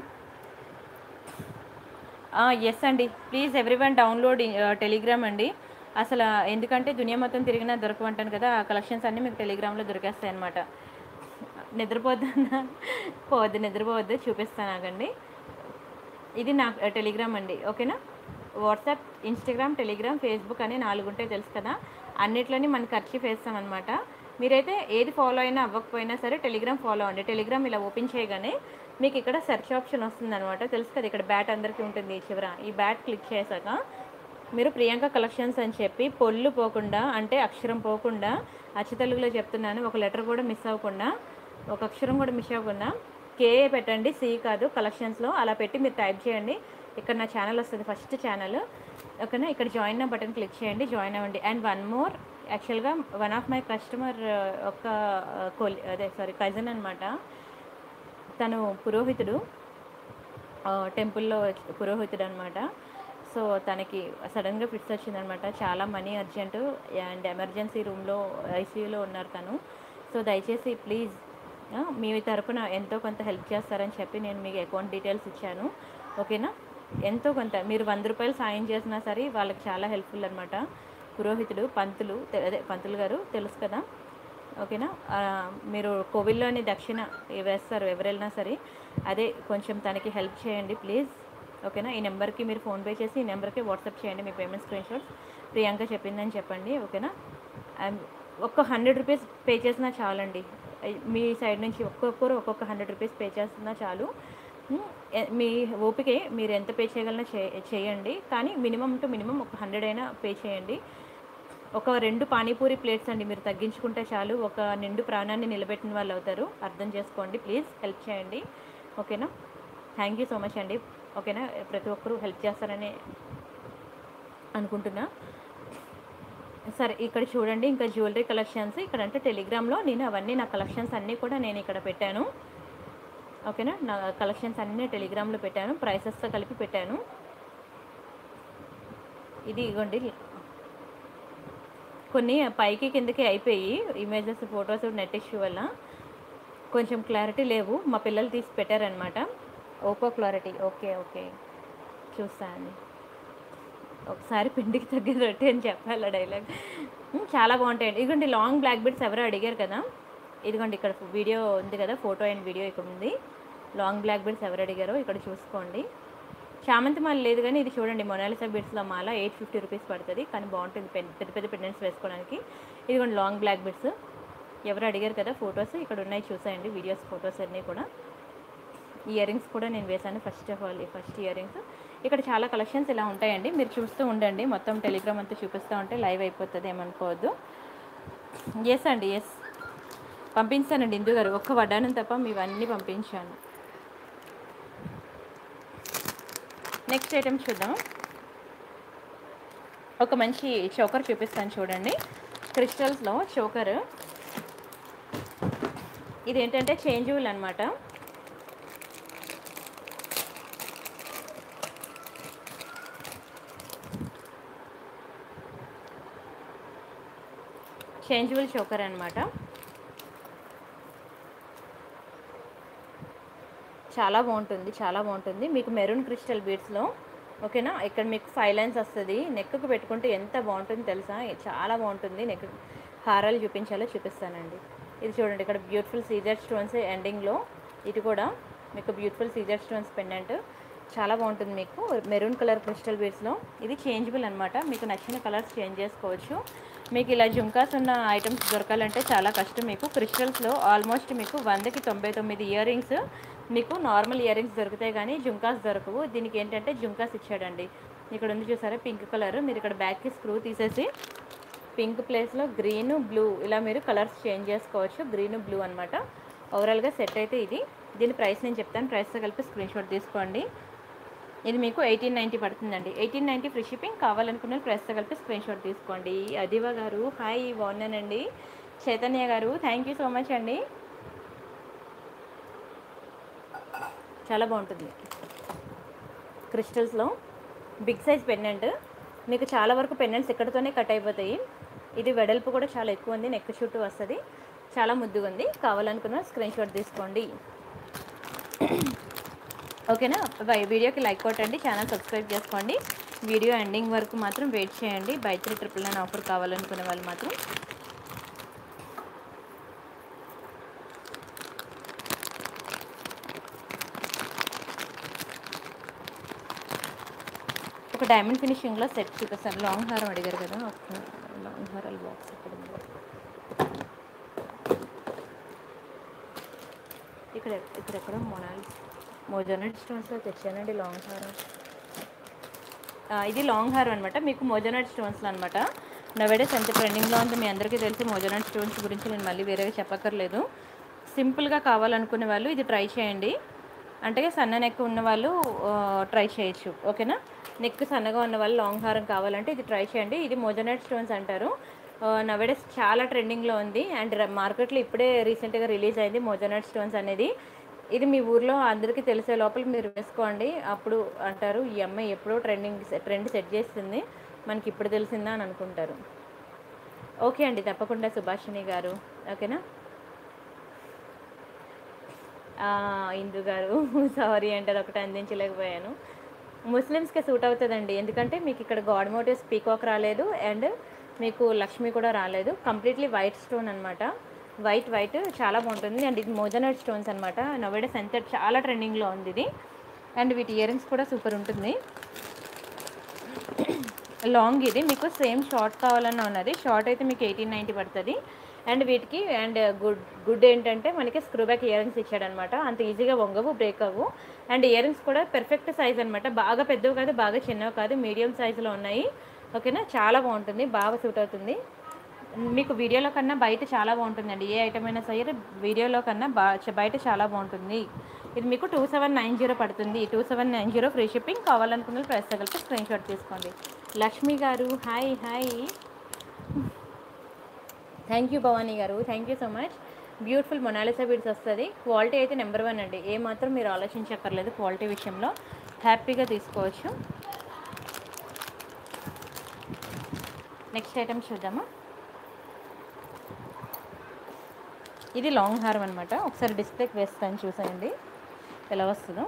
S1: ఎస్ అండి please everyone download Telegram అండి అసలు ఎందుకంటే దునియా మొత్తం తిరిగినా దొరకమంటాను కదా ఆ కలెక్షన్స్ అన్నీ మీకు టెలిగ్రామ్లో దొరికేస్తాయి అనమాట నిద్రపోద్దన్నా పోవద్దు నిద్రపోవద్దు చూపిస్తాను ఆగండి ఇది నా టెలిగ్రామ్ అండి ఓకేనా వాట్సాప్ ఇన్స్టాగ్రామ్ టెలిగ్రామ్ ఫేస్బుక్ అని నాలుగు ఉంటాయి తెలుసు కదా అన్నిట్లోని మన ఖర్చు వేస్తాం అనమాట మీరైతే ఏది ఫాలో అయినా అవ్వకపోయినా సరే టెలిగ్రామ్ ఫాలో అవ్వండి టెలిగ్రామ్ ఇలా ఓపెన్ చేయగానే మీకు ఇక్కడ సెర్చ్ ఆప్షన్ వస్తుంది అనమాట తెలుసు కదా ఇక్కడ బ్యాట్ అందరికీ ఉంటుంది ఈ చివర ఈ బ్యాట్ క్లిక్ చేశాక మీరు ప్రియాంక కలెక్షన్స్ అని చెప్పి పొల్లు పోకుండా అంటే అక్షరం పోకుండా అచ్చ తెలుగులో చెప్తున్నాను ఒక లెటర్ కూడా మిస్ అవ్వకుండా ఒక అక్షరం కూడా మిస్ అవ్వకుండా కేఏ పెట్టండి సి కాదు కలెక్షన్స్లో అలా పెట్టి మీరు టైప్ చేయండి ఇక్కడ నా ఛానల్ వస్తుంది ఫస్ట్ ఛానల్ ఓకేనా ఇక్కడ జాయిన్ నా బటన్ క్లిక్ చేయండి జాయిన్ అవ్వండి అండ్ వన్ మోర్ యాక్చువల్గా వన్ ఆఫ్ మై కస్టమర్ ఒక కొలి అదే సారీ కజిన్ అనమాట తను పురోహితుడు ఆ, టెంపుల్లో పురోహితుడు అనమాట సో తనకి సడన్గా ఫిట్స్ వచ్చిందనమాట చాలా మనీ అర్జెంటు అండ్ ఎమర్జెన్సీ రూమ్లో ఐసీయూలో ఉన్నారు తను సో దయచేసి ప్లీజ్ మీ తరపున ఎంతో కొంత హెల్ప్ చేస్తారని చెప్పి నేను మీకు అకౌంట్ డీటెయిల్స్ ఇచ్చాను ఓకేనా ఎంతో కొంత మీరు వంద రూపాయలు సాయం చేసినా సరే వాళ్ళకి చాలా హెల్ప్ఫుల్ అనమాట పురోహితుడు పంతులు తె- అదే పంతులు గారు తెలుసు కదా ఓకేనా ఆ, మీరు కోవిల్లోని దక్షిణ వేస్తారు ఎవరు వెళ్ళినా సరే అదే కొంచెం తనకి హెల్ప్ చేయండి ప్లీజ్ ఓకేనా ఈ నెంబర్కి మీరు ఫోన్పే చేసి ఈ నెంబర్కి వాట్సాప్ చేయండి మీ పేమెంట్ స్క్రీన్ షాట్స్ ప్రియాంక చెప్పిందని చెప్పండి ఓకేనా అండ్ ఒక్క హండ్రెడ్ రూపీస్ పే చేసినా చాలండి మీ సైడ్ నుంచి ఒక్కొక్కరు ఒక్కొక్క హండ్రెడ్ రూపీస్ పే చేస్తున్నా చాలు ఉమ్, ఎ- మీ ఓపికే మీరు ఎంత పే చేయగలనో చే చేయండి కానీ మినిమం టు మినిమం ఒక హండ్రెడ్ అయినా పే చేయండి ఒక రెండు పానీపూరి ప్లేట్స్ అండి మీరు తగ్గించుకుంటే చాలు ఒక నిండు ప్రాణాన్ని నిలబెట్టిన వాళ్ళు అవుతారు అర్థం చేసుకోండి ప్లీజ్ హెల్ప్ చేయండి ఓకేనా థ్యాంక్ యూ సో మచ్ అండి ఓకేనా ప్రతి ఒక్కరూ హెల్ప్ చేస్తారని అనుకుంటున్నా సరే ఇక్కడ చూడండి ఇంకా జ్యువెలరీ కలెక్షన్స్ ఇక్కడ అంటే టెలిగ్రామ్లో నేను అవన్నీ నా కలెక్షన్స్ అన్నీ కూడా నేను ఇక్కడ పెట్టాను ఓకేనా నా కలెక్షన్స్ అన్నీ టెలిగ్రామ్లో పెట్టాను ప్రైసెస్తో కలిపి పెట్టాను ఇది ఇగోండి కొన్ని పైకి కిందకి అయిపోయి ఇమేజెస్ ఫొటోస్ నెట్ ఇష్యూ వల్ల కొంచెం క్లారిటీ లేవు మా పిల్లలు తీసి పెట్టారనమాట ఓపో క్లారిటీ ఓకే ఓకే చూస్తానండి ఒకసారి పిండికి తగ్గేటట్టు అని చెప్పాలి ఆ డైలాగ్ ఉమ్, చాలా బాగుంటాయండి ఇదిగోండి లాంగ్ బ్లాక్ బెడ్స్ ఎవరో అడిగారు కదా ఇదిగోండి ఇక్కడ వీడియో ఉంది కదా ఫోటో అండ్ వీడియో ఇక్కడ ఉంది లాంగ్ బ్లాక్ బెడ్స్ ఎవరు అడిగారో ఇక్కడ చూసుకోండి చామంతి మాల లేదు కానీ ఇది చూడండి మొనాలిసా బిడ్స్లో మాల ఎయిట్ ఫిఫ్టీ రూపీస్ పడుతుంది కానీ బాగుంటుంది పెన్ పెద్ద పెద్ద పెండెంట్స్ వేసుకోవడానికి ఇదిగోండి లాంగ్ బ్లాక్ బిడ్స్ ఎవరు అడిగారు కదా ఫొటోస్ ఇక్కడ ఉన్నాయి చూసేయండి వీడియోస్ ఫొటోస్ అన్నీ కూడా ఇయర్ రింగ్స్ కూడా నేను వేశాను first of all first earrings ఇక్కడ చాలా కలెక్షన్స్ ఇలా ఉంటాయండి మీరు చూస్తూ ఉండండి మొత్తం టెలిగ్రామ్ అంతా చూపిస్తూ ఉంటే లైవ్ అయిపోతుంది ఏమనుకోవద్దు ఎస్ అండి ఎస్ పంపించానండి ఇందు గారు ఒక్క వడ్డానం తప్ప మీవన్నీ పంపించాను నెక్స్ట్ ఐటమ్ చూద్దాం ఒక మంచి చోకర్ చూపిస్తాను చూడండి క్రిస్టల్స్లో చోకర్ ఇది ఏంటంటే చేంజబుల్ అనమాట చేంజబుల్ చోకర్ అనమాట చాలా బాగుంటుంది చాలా బాగుంటుంది మీకు మెరూన్ క్రిస్టల్ బీడ్స్లో ఓకేనా ఇక్కడ మీకు ఫైవ్ లైన్స్ వస్తుంది నెక్కు పెట్టుకుంటే ఎంత బాగుంటుంది తెలుసా చాలా బాగుంటుంది నెక్ హారాలు చూపించాలో చూపిస్తానండి ఇది చూడండి ఇక్కడ బ్యూటిఫుల్ సీజర్ స్టోన్స్ ఎండింగ్లో ఇది కూడా మీకు బ్యూటిఫుల్ సీజర్ స్టోన్స్ పెండెంట్ చాలా బాగుంటుంది మీకు మెరూన్ కలర్ క్రిస్టల్ బీడ్స్లో ఇది చేంజబుల్ అనమాట మీకు నచ్చిన కలర్స్ చేంజ్ చేసుకోవచ్చు మీకు ఇలా జుంకాస్ ఉన్న ఐటమ్స్ దొరకాలంటే చాలా కష్టం మీకు క్రిస్టల్స్లో ఆల్మోస్ట్ మీకు వందకి తొంభై తొమ్మిది ఇయర్ రింగ్స్ మీకు నార్మల్ ఇయర్ రింగ్స్ దొరుకుతాయి కానీ జుంకాస్ దొరకవు దీనికి ఏంటంటే జుంకాస్ ఇచ్చాడండి ఇక్కడ ఉంది చూసారా పింక్ కలర్ మీరు ఇక్కడ బ్యాక్కి స్క్రూ తీసేసి పింక్ ప్లేస్లో గ్రీన్ బ్లూ ఇలా మీరు కలర్స్ చేంజ్ చేసుకోవచ్చు గ్రీన్ బ్లూ అనమాట ఓవరాల్గా సెట్ అయితే ఇది దీని ప్రైస్ నేను చెప్తాను ప్రైస్తో కలిపి స్క్రీన్ షాట్ తీసుకోండి ఇది మీకు ఎయిటీన్ నైంటీ పడుతుందండి ఎయిటీన్ నైంటీ ఫ్రీ షిప్పింగ్ కావాలనుకున్న ప్రైస్తో కలిపి స్క్రీన్ షాట్ తీసుకోండి అదివా గారు హాయ్ బాగున్నానండి చైతన్య గారు థ్యాంక్ యూ సో మచ్ అండి చాలా బాగుంటుంది క్రిస్టల్స్లో బిగ్ సైజ్ పెండెంట్ మీకు చాలా వరకు పెండెంట్స్ ఇక్కడతోనే కట్ అయిపోతాయి ఇది వెడల్పు కూడా చాలా ఎక్కువ ఉంది నెక్ చుట్టూ వస్తుంది చాలా ముద్దుగా ఉంది కావాలనుకున్న స్క్రీన్ షాట్ తీసుకోండి ఓకేనా బై వీడియోకి లైక్ కొట్టండి ఛానల్ సబ్స్క్రైబ్ చేసుకోండి వీడియో ఎండింగ్ వరకు మాత్రం వెయిట్ చేయండి buy three triple nine offer కావాలనుకునే వాళ్ళు మాత్రం ఒక డైమండ్ ఫినిషింగ్లో సెట్ చూపిస్తాను లాంగ్ హారం అడిగారు కదా ఒక లాంగ్ హారాల బాక్స్ ఇక్కడ ఉంది. ఇక్కడ ఇక్కడ ఎక్కడ మొనాలి మోజోనట్ స్టోన్స్లో తెచ్చానండి లాంగ్ హారం ఆ, ఇది లాంగ్ హార్ అనమాట మీకు మోజోనట్ స్టోన్స్లో అనమాట నవేడేస్ ఎంత ట్రెండింగ్లో ఉంది మీ అందరికీ తెలిసి మోజోనట్ స్టోన్స్ గురించి నేను మళ్ళీ వేరేగా చెప్పక్కర్లేదు సింపుల్గా కావాలనుకునే వాళ్ళు ఇది ట్రై చేయండి అంటే సన్న నెక్ ఉన్న వాళ్ళు ట్రై చేయొచ్చు ఓకేనా నెక్ సన్నగా ఉన్న వాళ్ళు లాంగ్ హారం కావాలంటే ఇది ట్రై చేయండి ఇది మోజోనట్ స్టోన్స్ అంటారు నవేడేస్ చాలా ట్రెండింగ్లో ఉంది అండ్ మార్కెట్లో ఇప్పుడే రీసెంట్గా రిలీజ్ అయింది మోజోనట్ స్టోన్స్ అనేది ఇది మీ ఊర్లో అందరికీ తెలిసే లోపల మీరు వేసుకోండి అప్పుడు అంటారు ఈ అమ్మాయి ఎప్పుడో ట్రెండింగ్ ట్రెండ్ సెట్ చేస్తుంది మనకి ఇప్పుడు తెలిసిందా అని అనుకుంటారు ఓకే అండి తప్పకుండా సుభాషిణి గారు ఓకేనా ఆ, ఇందు గారు సారీ అంటే అది ఒకటి అందించలేకపోయాను ముస్లిమ్స్కి సూట్ అవుతుందండి ఎందుకంటే మీకు ఇక్కడ గాడ్ మోటివ్స్ పీకాక్ రాలేదు అండ్ మీకు లక్ష్మి కూడా రాలేదు కంప్లీట్లీ వైట్ స్టోన్ అనమాట వైట్ వైట్ చాలా బాగుంటుంది అండ్ ఇది మోజనట్ స్టోన్స్ అనమాట నవేడే సెంటర్ చాలా ట్రెండింగ్లో ఉంది ఇది అండ్ వీటి ఇయరింగ్స్ కూడా సూపర్ ఉంటుంది లాంగ్ ఇది మీకు సేమ్ షార్ట్ కావాలన్నా ఉన్నది షార్ట్ అయితే మీకు ఎయిటీన్ నైంటీ పడుతుంది అండ్ వీటికి అండ్ గుడ్ గుడ్ ఏంటంటే మనకి స్క్రూ బ్యాక్ ఇయరింగ్స్ ఇచ్చాడనమాట అంత ఈజీగా వంగవు బ్రేక్ అవ్వు అండ్ ఇయరింగ్స్ కూడా పెర్ఫెక్ట్ సైజ్ అనమాట బాగా పెద్దవి కాదు బాగా చిన్నవి కాదు మీడియం సైజులో ఉన్నాయి ఓకేనా చాలా బాగుంటుంది బాగా సూట్ అవుతుంది మీకు వీడియోలో కన్నా బయట చాలా బాగుంటుందండి ఏ ఐటమ్ అయినా సరే వీడియోలో కన్నా బా బయట చాలా బాగుంటుంది ఇది మీకు టూ సెవెన్ నైన్ జీరో పడుతుంది two seven nine zero free shipping కావాలనుకున్న ప్రైస్ తగిలితే స్క్రీన్ షాట్ తీసుకోండి Lakshmi garu hi hi thank you Bhavani garu thank you so much beautiful Mona Lisa beads వస్తుంది క్వాలిటీ అయితే నెంబర్ వన్ అండి ఏ మాత్రం మీరు ఆలోచించక్కర్లేదు క్వాలిటీ విషయంలో హ్యాపీగా తీసుకోవచ్చు నెక్స్ట్ ఐటమ్ చూద్దామా ఇది లాంగ్ హారం అనమాట ఒకసారి డిస్ప్లేకి వేస్తాను చూసేయండి ఎలా వస్తుందో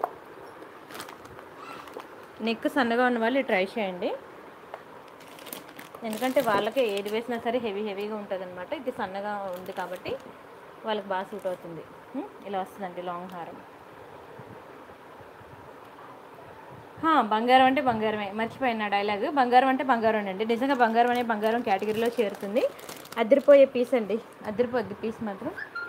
S1: నెక్ సన్నగా ఉన్న వాళ్ళు ట్రై చేయండి ఎందుకంటే వాళ్ళకి ఏది వేసినా సరే హెవీ హెవీగా ఉంటుంది అనమాట ఇది సన్నగా ఉంది కాబట్టి వాళ్ళకి బాగా సూట్ అవుతుంది ఉం? ఇలా వస్తుందండి లాంగ్ హారం హా, బంగారం అంటే బంగారమే మర్చిపోయిన డైలాగ్ బంగారం అంటే బంగారం అండి నిజంగా బంగారం అనే బంగారం కేటగిరీలో చేరుతుంది అదిరిపోయే పీస్ అండి అదిరిపోద్ది పీస్ మాత్రం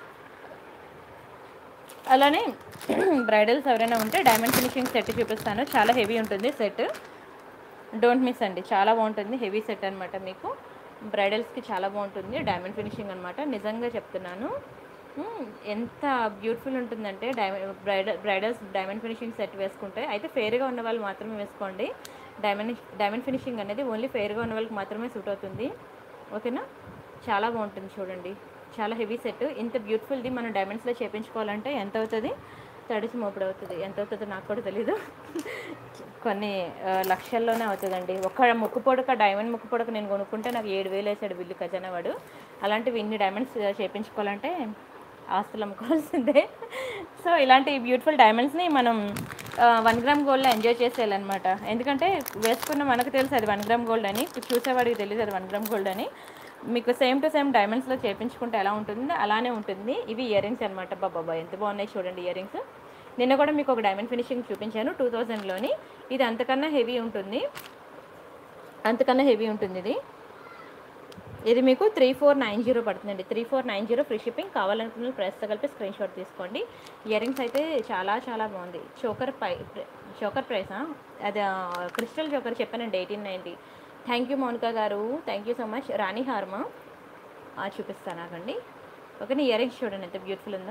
S1: అలానే బ్రైడల్స్ ఎవరైనా ఉంటే డైమండ్ ఫినిషింగ్ సెట్ చూపిస్తాను చాలా హెవీ ఉంటుంది సెట్ డోంట్ మిస్ అండి చాలా బాగుంటుంది హెవీ సెట్ అనమాట మీకు బ్రైడల్స్కి చాలా బాగుంటుంది డైమండ్ ఫినిషింగ్ అనమాట నిజంగా చెప్తున్నాను మ్మ్, ఎంత బ్యూటిఫుల్ ఉంటుందంటే diamond bridal bridals diamond finishing set వేసుకుంటే అయితే ఫేర్గా ఉన్న వాళ్ళు మాత్రమే వేసుకోండి డైమండ్ డైమండ్ ఫినిషింగ్ అనేది ఓన్లీ ఫేర్గా ఉన్న వాళ్ళకి మాత్రమే సూట్ అవుతుంది ఓకేనా చాలా బాగుంటుంది చూడండి చాలా హెవీ సెట్ ఇంత బ్యూటిఫుల్ది మనం డైమండ్స్లో చేపించుకోవాలంటే ఎంత అవుతుంది తడిసి మోపుడు అవుతుంది ఎంత అవుతుందో నాకు కూడా తెలీదు కొన్ని ఆ, లక్షల్లోనే అవుతుందండి ఒక్క ముక్కు పొడక డైమండ్ ముక్కు పొడక నేను కొనుక్కుంటే నాకు ఏడు వేలు వేసాడు బిల్లు ఖజానా వాడు అలాంటివి ఇన్ని డైమండ్స్ చేపించుకోవాలంటే ఆస్తులు అమ్ముకోవాల్సిందే సో ఇలాంటి బ్యూటిఫుల్ డైమండ్స్ని మనం వన్ గ్రామ్ గోల్డ్లో ఎంజాయ్ చేసేయాలన్నమాట ఎందుకంటే వేసుకున్న మనకు తెలుసు అది వన్ గ్రామ్ గోల్డ్ అని చూసేవాడికి తెలియదు అది వన్ గ్రామ్ గోల్డ్ అని మీకు సేమ్ టు సేమ్ డైమండ్స్లో చేపించుకుంటే ఎలా ఉంటుంది అలానే ఉంటుంది ఇవి ఇయర్ రింగ్స్ అనమాట బాబా ఎంత బాగున్నాయి చూడండి ఇయర్ రింగ్స్ నిన్న కూడా మీకు ఒక డైమండ్ ఫినిషింగ్ చూపించాను టూ థౌజండ్లోని ఇది అంతకన్నా హెవీ ఉంటుంది అంతకన్నా హెవీ ఉంటుంది ఇది ఇది మీకు త్రీ ఫోర్ నైన్ జీరో పడుతుందండి three four nine zero free shipping కావాలనుకున్న ప్రైస్తో కలిపి స్క్రీన్ షాట్ తీసుకోండి ఇయర్ రింగ్స్ అయితే చాలా చాలా బాగుంది చోకర్ పై చోకర్ ప్రైసా అది క్రిస్టల్ చోకర్ చెప్పానండి eighteen ninety thank you Mounika garu thank you so much Rani హార్మా ఆ, చూపిస్తాను నాకండి ఓకే ఇయర్ రింగ్స్ చూడండి ఎంత బ్యూటిఫుల్ ఉందో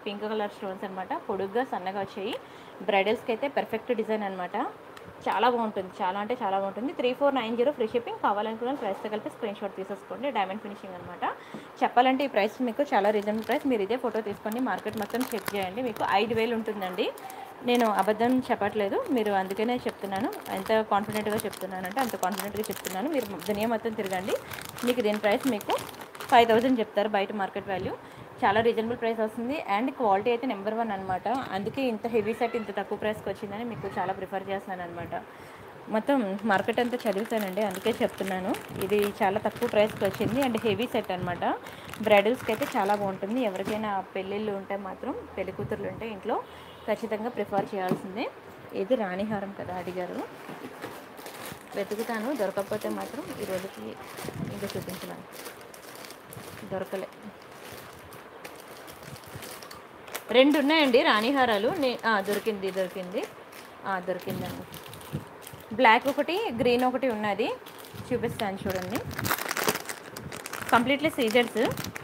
S1: పింక్ కలర్ స్టోన్స్ అనమాట పొడుగ్గా సన్నగా వచ్చాయి బ్రైడల్స్కి అయితే పెర్ఫెక్ట్ డిజైన్ అనమాట చాలా బాగుంటుంది చాలా అంటే చాలా బాగుంటుంది three four nine zero free shipping కావాలనుకున్న ప్రైస్తో కలిపి స్క్రీన్ షాట్ తీసేసుకోండి డైమండ్ ఫినిషింగ్ అనమాట చెప్పాలంటే ఈ ప్రైస్ మీకు చాలా రీజనబుల్ ప్రైస్ మీరు ఇదే ఫోటో తీసుకోండి మార్కెట్ మొత్తం చెక్ చేయండి మీకు ఐదు వేలు ఉంటుందండి నేను అబద్ధం చెప్పట్లేదు మీరు అందుకనే చెప్తున్నాను ఎంత కాన్ఫిడెంట్గా చెప్తున్నానంటే అంత కాన్ఫిడెంట్గా చెప్తున్నాను మీరు దునియా మొత్తం తిరగండి మీకు దీని ప్రైస్ మీకు ఫైవ్ థౌజండ్ చెప్తారు బయట మార్కెట్ వాల్యూ చాలా రీజనబుల్ ప్రైస్ వస్తుంది అండ్ క్వాలిటీ అయితే నెంబర్ వన్ అనమాట అందుకే ఇంత హెవీ సెట్ ఇంత తక్కువ ప్రైస్కి వచ్చిందని మీకు చాలా ప్రిఫర్ చేస్తున్నాను అనమాట మొత్తం మార్కెట్ అంతా చదువుతానండి అందుకే చెప్తున్నాను ఇది చాలా తక్కువ ప్రైస్కి వచ్చింది అండ్ హెవీ సెట్ అనమాట బ్రైడల్స్కి అయితే చాలా బాగుంటుంది ఎవరికైనా పెళ్ళిళ్ళు ఉంటే మాత్రం పెళ్లి కూతుర్లు ఉంటే ఇంట్లో ఖచ్చితంగా ప్రిఫర్ చేయాల్సిందే ఇది రాణిహారం కదా అడిగారు వెతుకుతాను దొరకకపోతే మాత్రం ఈ రోజుకి ఇంకా చూపించలేను దొరకలే రెండు ఉన్నాయండి రాణిహారాలు నే ఆ, దొరికింది దొరికింది ఆ, దొరికిందండి బ్లాక్ ఒకటి గ్రీన్ ఒకటి ఉన్నది చూపిస్తాను చూడండి కంప్లీట్లీ సీజర్స్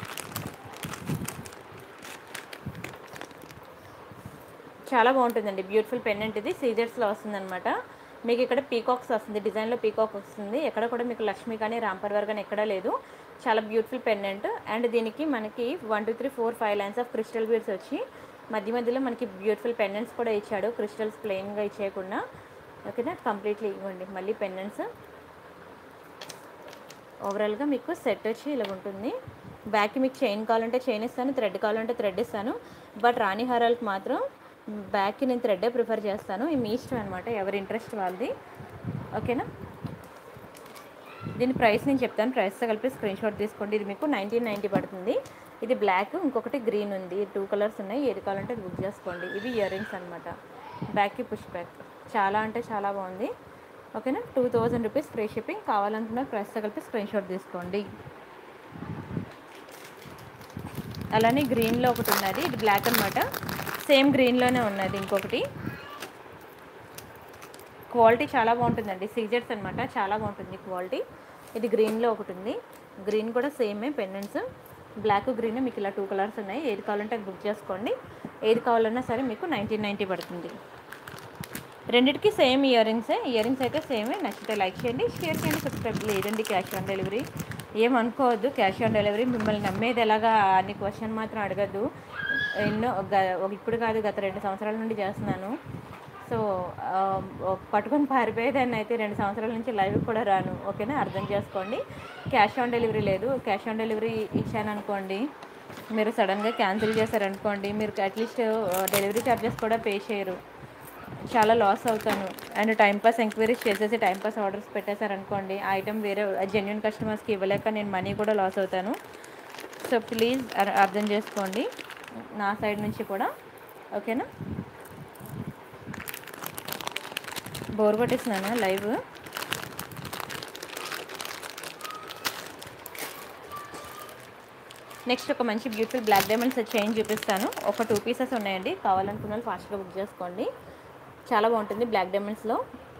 S1: చాలా బాగుంటుందండి బ్యూటిఫుల్ పెండెంట్ ఇది సీజర్స్లో వస్తుందన్నమాట మీకు ఇక్కడ పీకాక్స్ వస్తుంది డిజైన్లో పీకాక్ వస్తుంది ఎక్కడ కూడా మీకు లక్ష్మి కానీ రాంపర్వర్ కానీ ఎక్కడా లేదు చాలా బ్యూటిఫుల్ పెండెంట్ అండ్ దీనికి మనకి one two three four five lines of crystal beads వచ్చి మధ్య మధ్యలో మనకి బ్యూటిఫుల్ పెండెంట్స్ కూడా ఇచ్చాడు క్రిస్టల్స్ ప్లెయిన్గా ఇచ్చేయకుండా ఓకేనా కంప్లీట్లీ ఇవ్వండి మళ్ళీ పెండెంట్స్ ఓవరాల్గా మీకు సెట్ వచ్చి ఇలా ఉంటుంది బ్యాక్కి మీకు చైన్ కావాలంటే చైన్ ఇస్తాను థ్రెడ్ కావాలంటే థ్రెడ్ ఇస్తాను బట్ రాణి హారాలకు మాత్రం బ్యాక్కి నేను థ్రెడ్డే ప్రిఫర్ చేస్తాను ఈ మీ ఇష్టం అనమాట ఎవరి ఇంట్రెస్ట్ వాళ్ళది ఓకేనా దీని ప్రైస్ నేను చెప్తాను ప్రైస్తో కలిపి స్క్రీన్ షాట్ తీసుకోండి ఇది మీకు నైన్టీన్ నైంటీ పడుతుంది ఇది బ్లాక్ ఇంకొకటి గ్రీన్ ఉంది టూ కలర్స్ ఉన్నాయి ఏది కావాలంటే అది బుక్ చేసుకోండి ఇవి ఇయర్ రింగ్స్ అనమాట బ్యాక్కి పుష్ బ్యాక్ చాలా అంటే చాలా బాగుంది ఓకేనా two thousand rupees free shipping కావాలనుకున్న ప్రైస్తో కలిపి స్క్రీన్ షాట్ తీసుకోండి అలానే గ్రీన్లో ఒకటి ఉన్నది ఇది బ్లాక్ అనమాట సేమ్ గ్రీన్లోనే ఉన్నది ఇంకొకటి క్వాలిటీ చాలా బాగుంటుందండి సీజర్స్ అనమాట చాలా బాగుంటుంది క్వాలిటీ ఇది గ్రీన్లో ఒకటి ఉంది గ్రీన్ కూడా సేమే పెండెంట్స్ బ్లాక్ గ్రీన్ మీకు ఇలా టూ కలర్స్ ఉన్నాయి ఏది కావాలంటే అది బుక్ చేసుకోండి ఏది కావాలన్నా సరే మీకు నైన్టీన్ నైంటీ పడుతుంది రెండిటికి same earrings earrings అయితే సేమే నచ్చితే లైక్ చేయండి షేర్ చేయండి సబ్స్క్రైబ్ లేదండి క్యాష్ ఆన్ డెలివరీ ఏమనుకోవద్దు క్యాష్ ఆన్ డెలివరీ మిమ్మల్ని నమ్మేది ఎలాగా అని క్వశ్చన్ మాత్రం అడగద్దు ఎన్నో గ- ఒక ఇప్పుడు కాదు గత రెండు సంవత్సరాల నుండి చేస్తున్నాను సో ఆ, ఒక పట్టుకొని పారిపోయేదాన్ని అయితే రెండు సంవత్సరాల నుంచి లైవ్ కూడా రాను ఓకేనా అర్థం చేసుకోండి క్యాష్ ఆన్ డెలివరీ లేదు క్యాష్ ఆన్ డెలివరీ ఇచ్చాను అనుకోండి మీరు సడన్గా క్యాన్సిల్ చేశారనుకోండి మీరు అట్లీస్ట్ డెలివరీ ఛార్జెస్ కూడా పే చేయరు చాలా లాస్ అవుతాను అండ్ టైంపాస్ ఎంక్వైరీస్ చేసేసి టైంపాస్ ఆర్డర్స్ పెట్టేశారనుకోండి ఆ ఐటమ్ వేరే జెన్యున్ కస్టమర్స్కి ఇవ్వలేక నేను మనీ కూడా లాస్ అవుతాను సో ప్లీజ్ అర్థం చేసుకోండి నా సైడ్ నుంచి కూడా ఓకేనా బోర్ కొట్టేస్తున్నాను లైవ్ నెక్స్ట్ ఒక మంచి బ్యూటిఫుల్ బ్లాక్ డైమండ్స్ చైన్ చూపిస్తాను ఒక టూ పీసెస్ ఉన్నాయండి కావాలనుకున్న వాళ్ళు ఫాస్ట్గా బుక్ చేసుకోండి చాలా బాగుంటుంది బ్లాక్ డైమండ్స్లో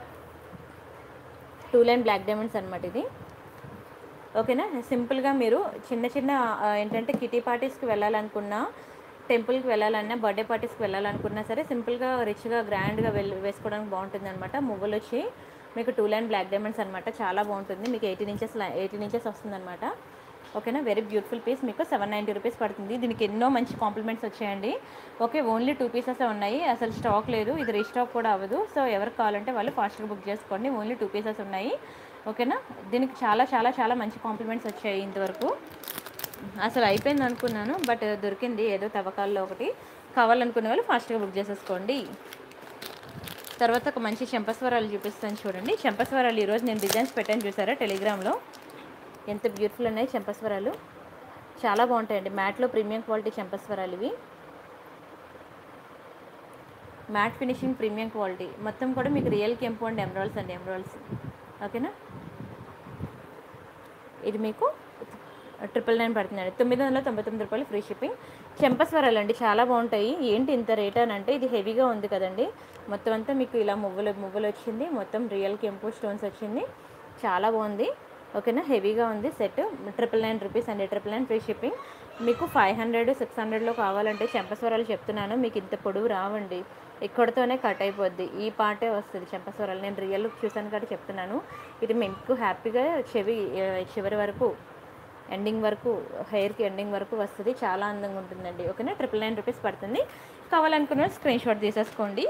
S1: టూ లైన్ బ్లాక్ డైమండ్స్ అనమాట ఇది ఓకేనా సింపుల్గా మీరు చిన్న చిన్న ఆ, ఏంటంటే కిటీ పార్టీస్కి వెళ్ళాలనుకున్నా టెంపుల్కి వెళ్ళాలన్నా బర్త్డే పార్టీస్కి వెళ్ళాలనుకున్నా సరే సింపుల్గా రిచ్గా గ్రాండ్గా వెళ్ళి వేసుకోవడానికి బాగుంటుంది అనమాట మువ్వలు వచ్చి మీకు టూ లైన్ బ్లాక్ డైమండ్స్ అనమాట చాలా బాగుంటుంది మీకు ఎయిటీన్ ఇంచెస్ ఎయిటీన్ ఇంచెస్ వస్తుందన్నమాట ఓకేనా వెరీ బ్యూటిఫుల్ పీస్ మీకు సెవెన్ నైంటీ రూపీస్ పడుతుంది దీనికి ఎన్నో మంచి కాంప్లిమెంట్స్ వచ్చాయండి ఓకే ఓన్లీ టూ పీసెస్ ఉన్నాయి అసలు స్టాక్ లేదు ఇది రీస్టాక్ కూడా అవ్వదు సో ఎవరికి కావాలంటే వాళ్ళు ఫాస్ట్గా బుక్ చేసుకోండి ఓన్లీ టూ పీసెస్ ఉన్నాయి ఓకేనా దీనికి చాలా చాలా చాలా మంచి కాంప్లిమెంట్స్ వచ్చాయి ఇంతవరకు అసలు అయిపోయింది అనుకున్నాను బట్ దొరికింది ఏదో తవ్వకాల్లో ఒకటి కావాలనుకునే వాళ్ళు ఫాస్ట్గా బుక్ చేసేసుకోండి తర్వాత ఒక మంచి చెంపస్వరాలు చూపిస్తాను చూడండి చెంపస్వరాలు ఈరోజు నేను డిజైన్స్ పెట్టాను చూసారా టెలిగ్రామ్లో ఎంత బ్యూటిఫుల్ ఉన్నాయి చెంపస్వరాలు చాలా బాగుంటాయండి మ్యాట్లో ప్రీమియం క్వాలిటీ చెంపస్వరాలు ఇవి మ్యాట్ ఫినిషింగ్ ప్రీమియం క్వాలిటీ మొత్తం కూడా మీకు రియల్ కెంపు అండ్ ఎమరాల్స్ అండి ఎమరాల్స్ ఓకేనా ఇది మీకు ట్రిపుల్ నైన్ పడుతుందండి తొమ్మిది వందల తొంభై తొమ్మిది రూపాయలు ఫ్రీ షిప్పింగ్ చెంపస్వరాలు అండి చాలా బాగుంటాయి ఏంటి ఇంత రేట్ అని అంటే ఇది హెవీగా ఉంది కదండి మొత్తం అంతా మీకు ఇలా మువ్వలు మువ్వలు వచ్చింది మొత్తం రియల్ కెంపు స్టోన్స్ వచ్చింది చాలా బాగుంది ఓకేనా హెవీగా ఉంది సెట్ ట్రిపుల్ నైన్ రూపీస్ అండి ట్రిపుల్ నైన్ ఫ్రీ షిప్పింగ్ మీకు ఫైవ్ హండ్రెడ్ సిక్స్ హండ్రెడ్లో కావాలంటే చెంపస్వరాలు చెప్తున్నాను మీకు ఇంత పొడవు రావండి ఇక్కడితోనే కట్ అయిపోద్ది ఈ పార్టే వస్తుంది చెంపస్వరాలు నేను రియల్ లుక్ చూసాను కాబట్టి చెప్తున్నాను ఇది మీకు హ్యాపీగా చెవి ఆ, చివరి వరకు ఎండింగ్ వరకు హెయిర్కి ఎండింగ్ వరకు వస్తుంది చాలా అందంగా ఉంటుందండి ఓకేనా ట్రిపుల్ నైన్ రూపీస్ పడుతుంది కావాలనుకున్న స్క్రీన్ షాట్ తీసేసుకోండి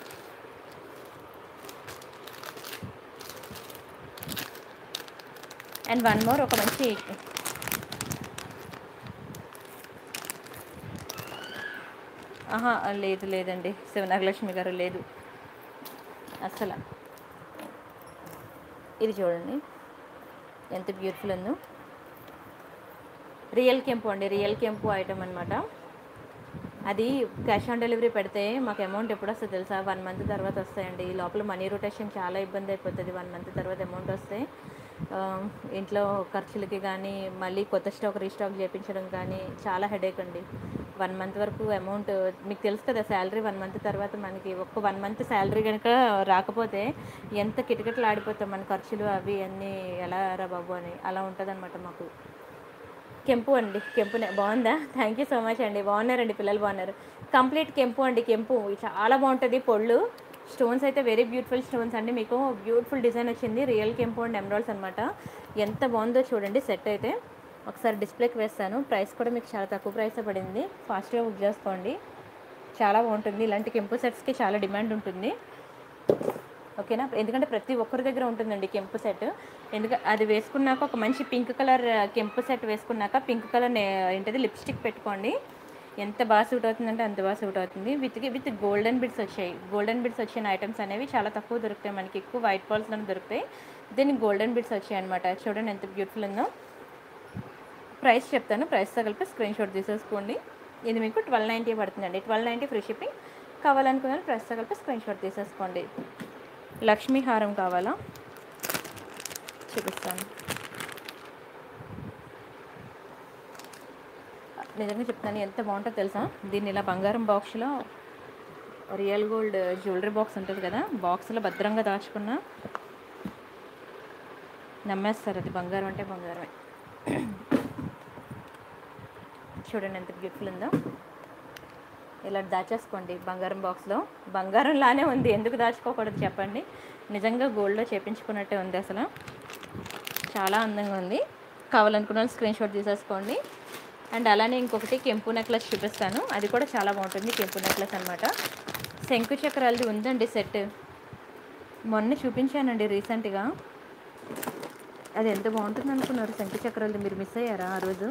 S1: అండ్ వన్ మోర్ ఒక మంచి ఆహా లేదు లేదండి శివనాగలక్ష్మి గారు లేదు అస్సలు ఇది చూడండి ఎంత బ్యూటిఫుల్ ఉందో రియల్ కెంపు అండి రియల్ కెంపు ఐటమ్ అనమాట అది క్యాష్ ఆన్ డెలివరీ పెడితే మాకు అమౌంట్ ఎప్పుడు వస్తుంది తెలుసా వన్ మంత్ తర్వాత వస్తాయండి ఈ లోపల మనీ రొటేషన్ చాలా ఇబ్బంది అయిపోతుంది వన్ మంత్ తర్వాత అమౌంట్ వస్తే ఆ, ఇంట్లో ఖర్చులకి కానీ మళ్ళీ కొత్త స్టాక్ రీస్టాక్ చేయించడం కానీ చాలా హెడేక్ అండి వన్ మంత్ వరకు అమౌంట్ మీకు తెలుసు కదా శాలరీ వన్ మంత్ తర్వాత మనకి ఒక్క వన్ మంత్ శాలరీ కనుక రాకపోతే ఎంత కిటకిటలు ఆడిపోతాం మన ఖర్చులు అవి అన్నీ ఎలా రా బాబు అని అలా ఉంటుంది మాకు కెంపు అండి కెంపు బాగుందా థ్యాంక్ యూ సో మచ్ అండి బాగున్నారండి పిల్లలు బాగున్నారు కంప్లీట్ కెంపు అండి కెంపు ఇది చాలా బాగుంటుంది పొళ్ళు స్టోన్స్ అయితే వెరీ బ్యూటిఫుల్ స్టోన్స్ అండి మీకు బ్యూటిఫుల్ డిజైన్ వచ్చింది రియల్ కెంపు అండ్ ఎమరాల్డ్స్ అనమాట ఎంత బాగుందో చూడండి సెట్ అయితే ఒకసారి డిస్ప్లేకి వేస్తాను ప్రైస్ కూడా మీకు చాలా తక్కువ ప్రైస్ పడింది ఫాస్ట్గా బుక్ చేసుకోండి చాలా బాగుంటుంది ఇలాంటి కెంపు సెట్స్కి చాలా డిమాండ్ ఉంటుంది ఓకేనా ఎందుకంటే ప్రతి ఒక్కరి దగ్గర ఉంటుందండి కెంపు సెట్ ఎందుకంటే అది వేసుకున్నాక ఒక మంచి పింక్ కలర్ కెంపు సెట్ వేసుకున్నాక పింక్ కలర్ ఏంటిది లిప్స్టిక్ పెట్టుకోండి ఎంత బాగా సూట్ అవుతుందంటే అంత బాగా సూట్ అవుతుంది విత్ విత్ గోల్డెన్ బిడ్స్ వచ్చాయి గోల్డెన్ బిడ్స్ వచ్చిన ఐటమ్స్ అనేవి చాలా తక్కువ దొరుకుతాయి మనకి ఎక్కువ వైట్ బాల్స్లో దొరుకుతాయి దీనికి గోల్డెన్ బిడ్స్ వచ్చాయి అనమాట చూడండి ఎంత బ్యూటిఫుల్ ఉందో ప్రైస్ చెప్తాను ప్రైస్తో కలిపి స్క్రీన్ షాట్ తీసేసుకోండి ఇది మీకు ట్వెల్వ్ నైంటీ పడుతుందండి ట్వెల్వ్ నైంటీ ఫ్రీ షిప్పింగ్ కావాలనుకున్న ప్రైస్తో కలిపి స్క్రీన్ షాట్ తీసేసుకోండి లక్ష్మీ హారం కావాలా చూపిస్తాను నిజంగా చెప్తాను ఎంత బాగుంటుందో తెలుసా దీన్ని ఇలా బంగారం బాక్స్లో రియల్ గోల్డ్ జ్యువెలరీ బాక్స్ ఉంటుంది కదా బాక్స్లో భద్రంగా దాచుకున్న నమ్మేస్తారు అది బంగారం అంటే బంగారమే చూడండి ఎంత బ్యూటిఫుల్ ఉందో ఇలా దాచేసుకోండి బంగారం బాక్స్లో బంగారం లానే ఉంది ఎందుకు దాచుకోకూడదు చెప్పండి నిజంగా గోల్డ్లో చేపించుకున్నట్టే ఉంది అసలు చాలా అందంగా ఉంది కావాలనుకున్న వాళ్ళు స్క్రీన్ షాట్ తీసేసుకోండి అండ్ అలానే ఇంకొకటి కెంపు నెక్లెస్ చూపిస్తాను అది కూడా చాలా బాగుంటుంది కెంపు నెక్లెస్ అనమాట శంకు చక్రాలది ఉందండి సెట్ మొన్న చూపించానండి రీసెంట్గా అది ఎంత బాగుంటుంది అనుకున్నారు శంకు చక్రాలది మీరు మిస్ అయ్యారా ఆ రోజు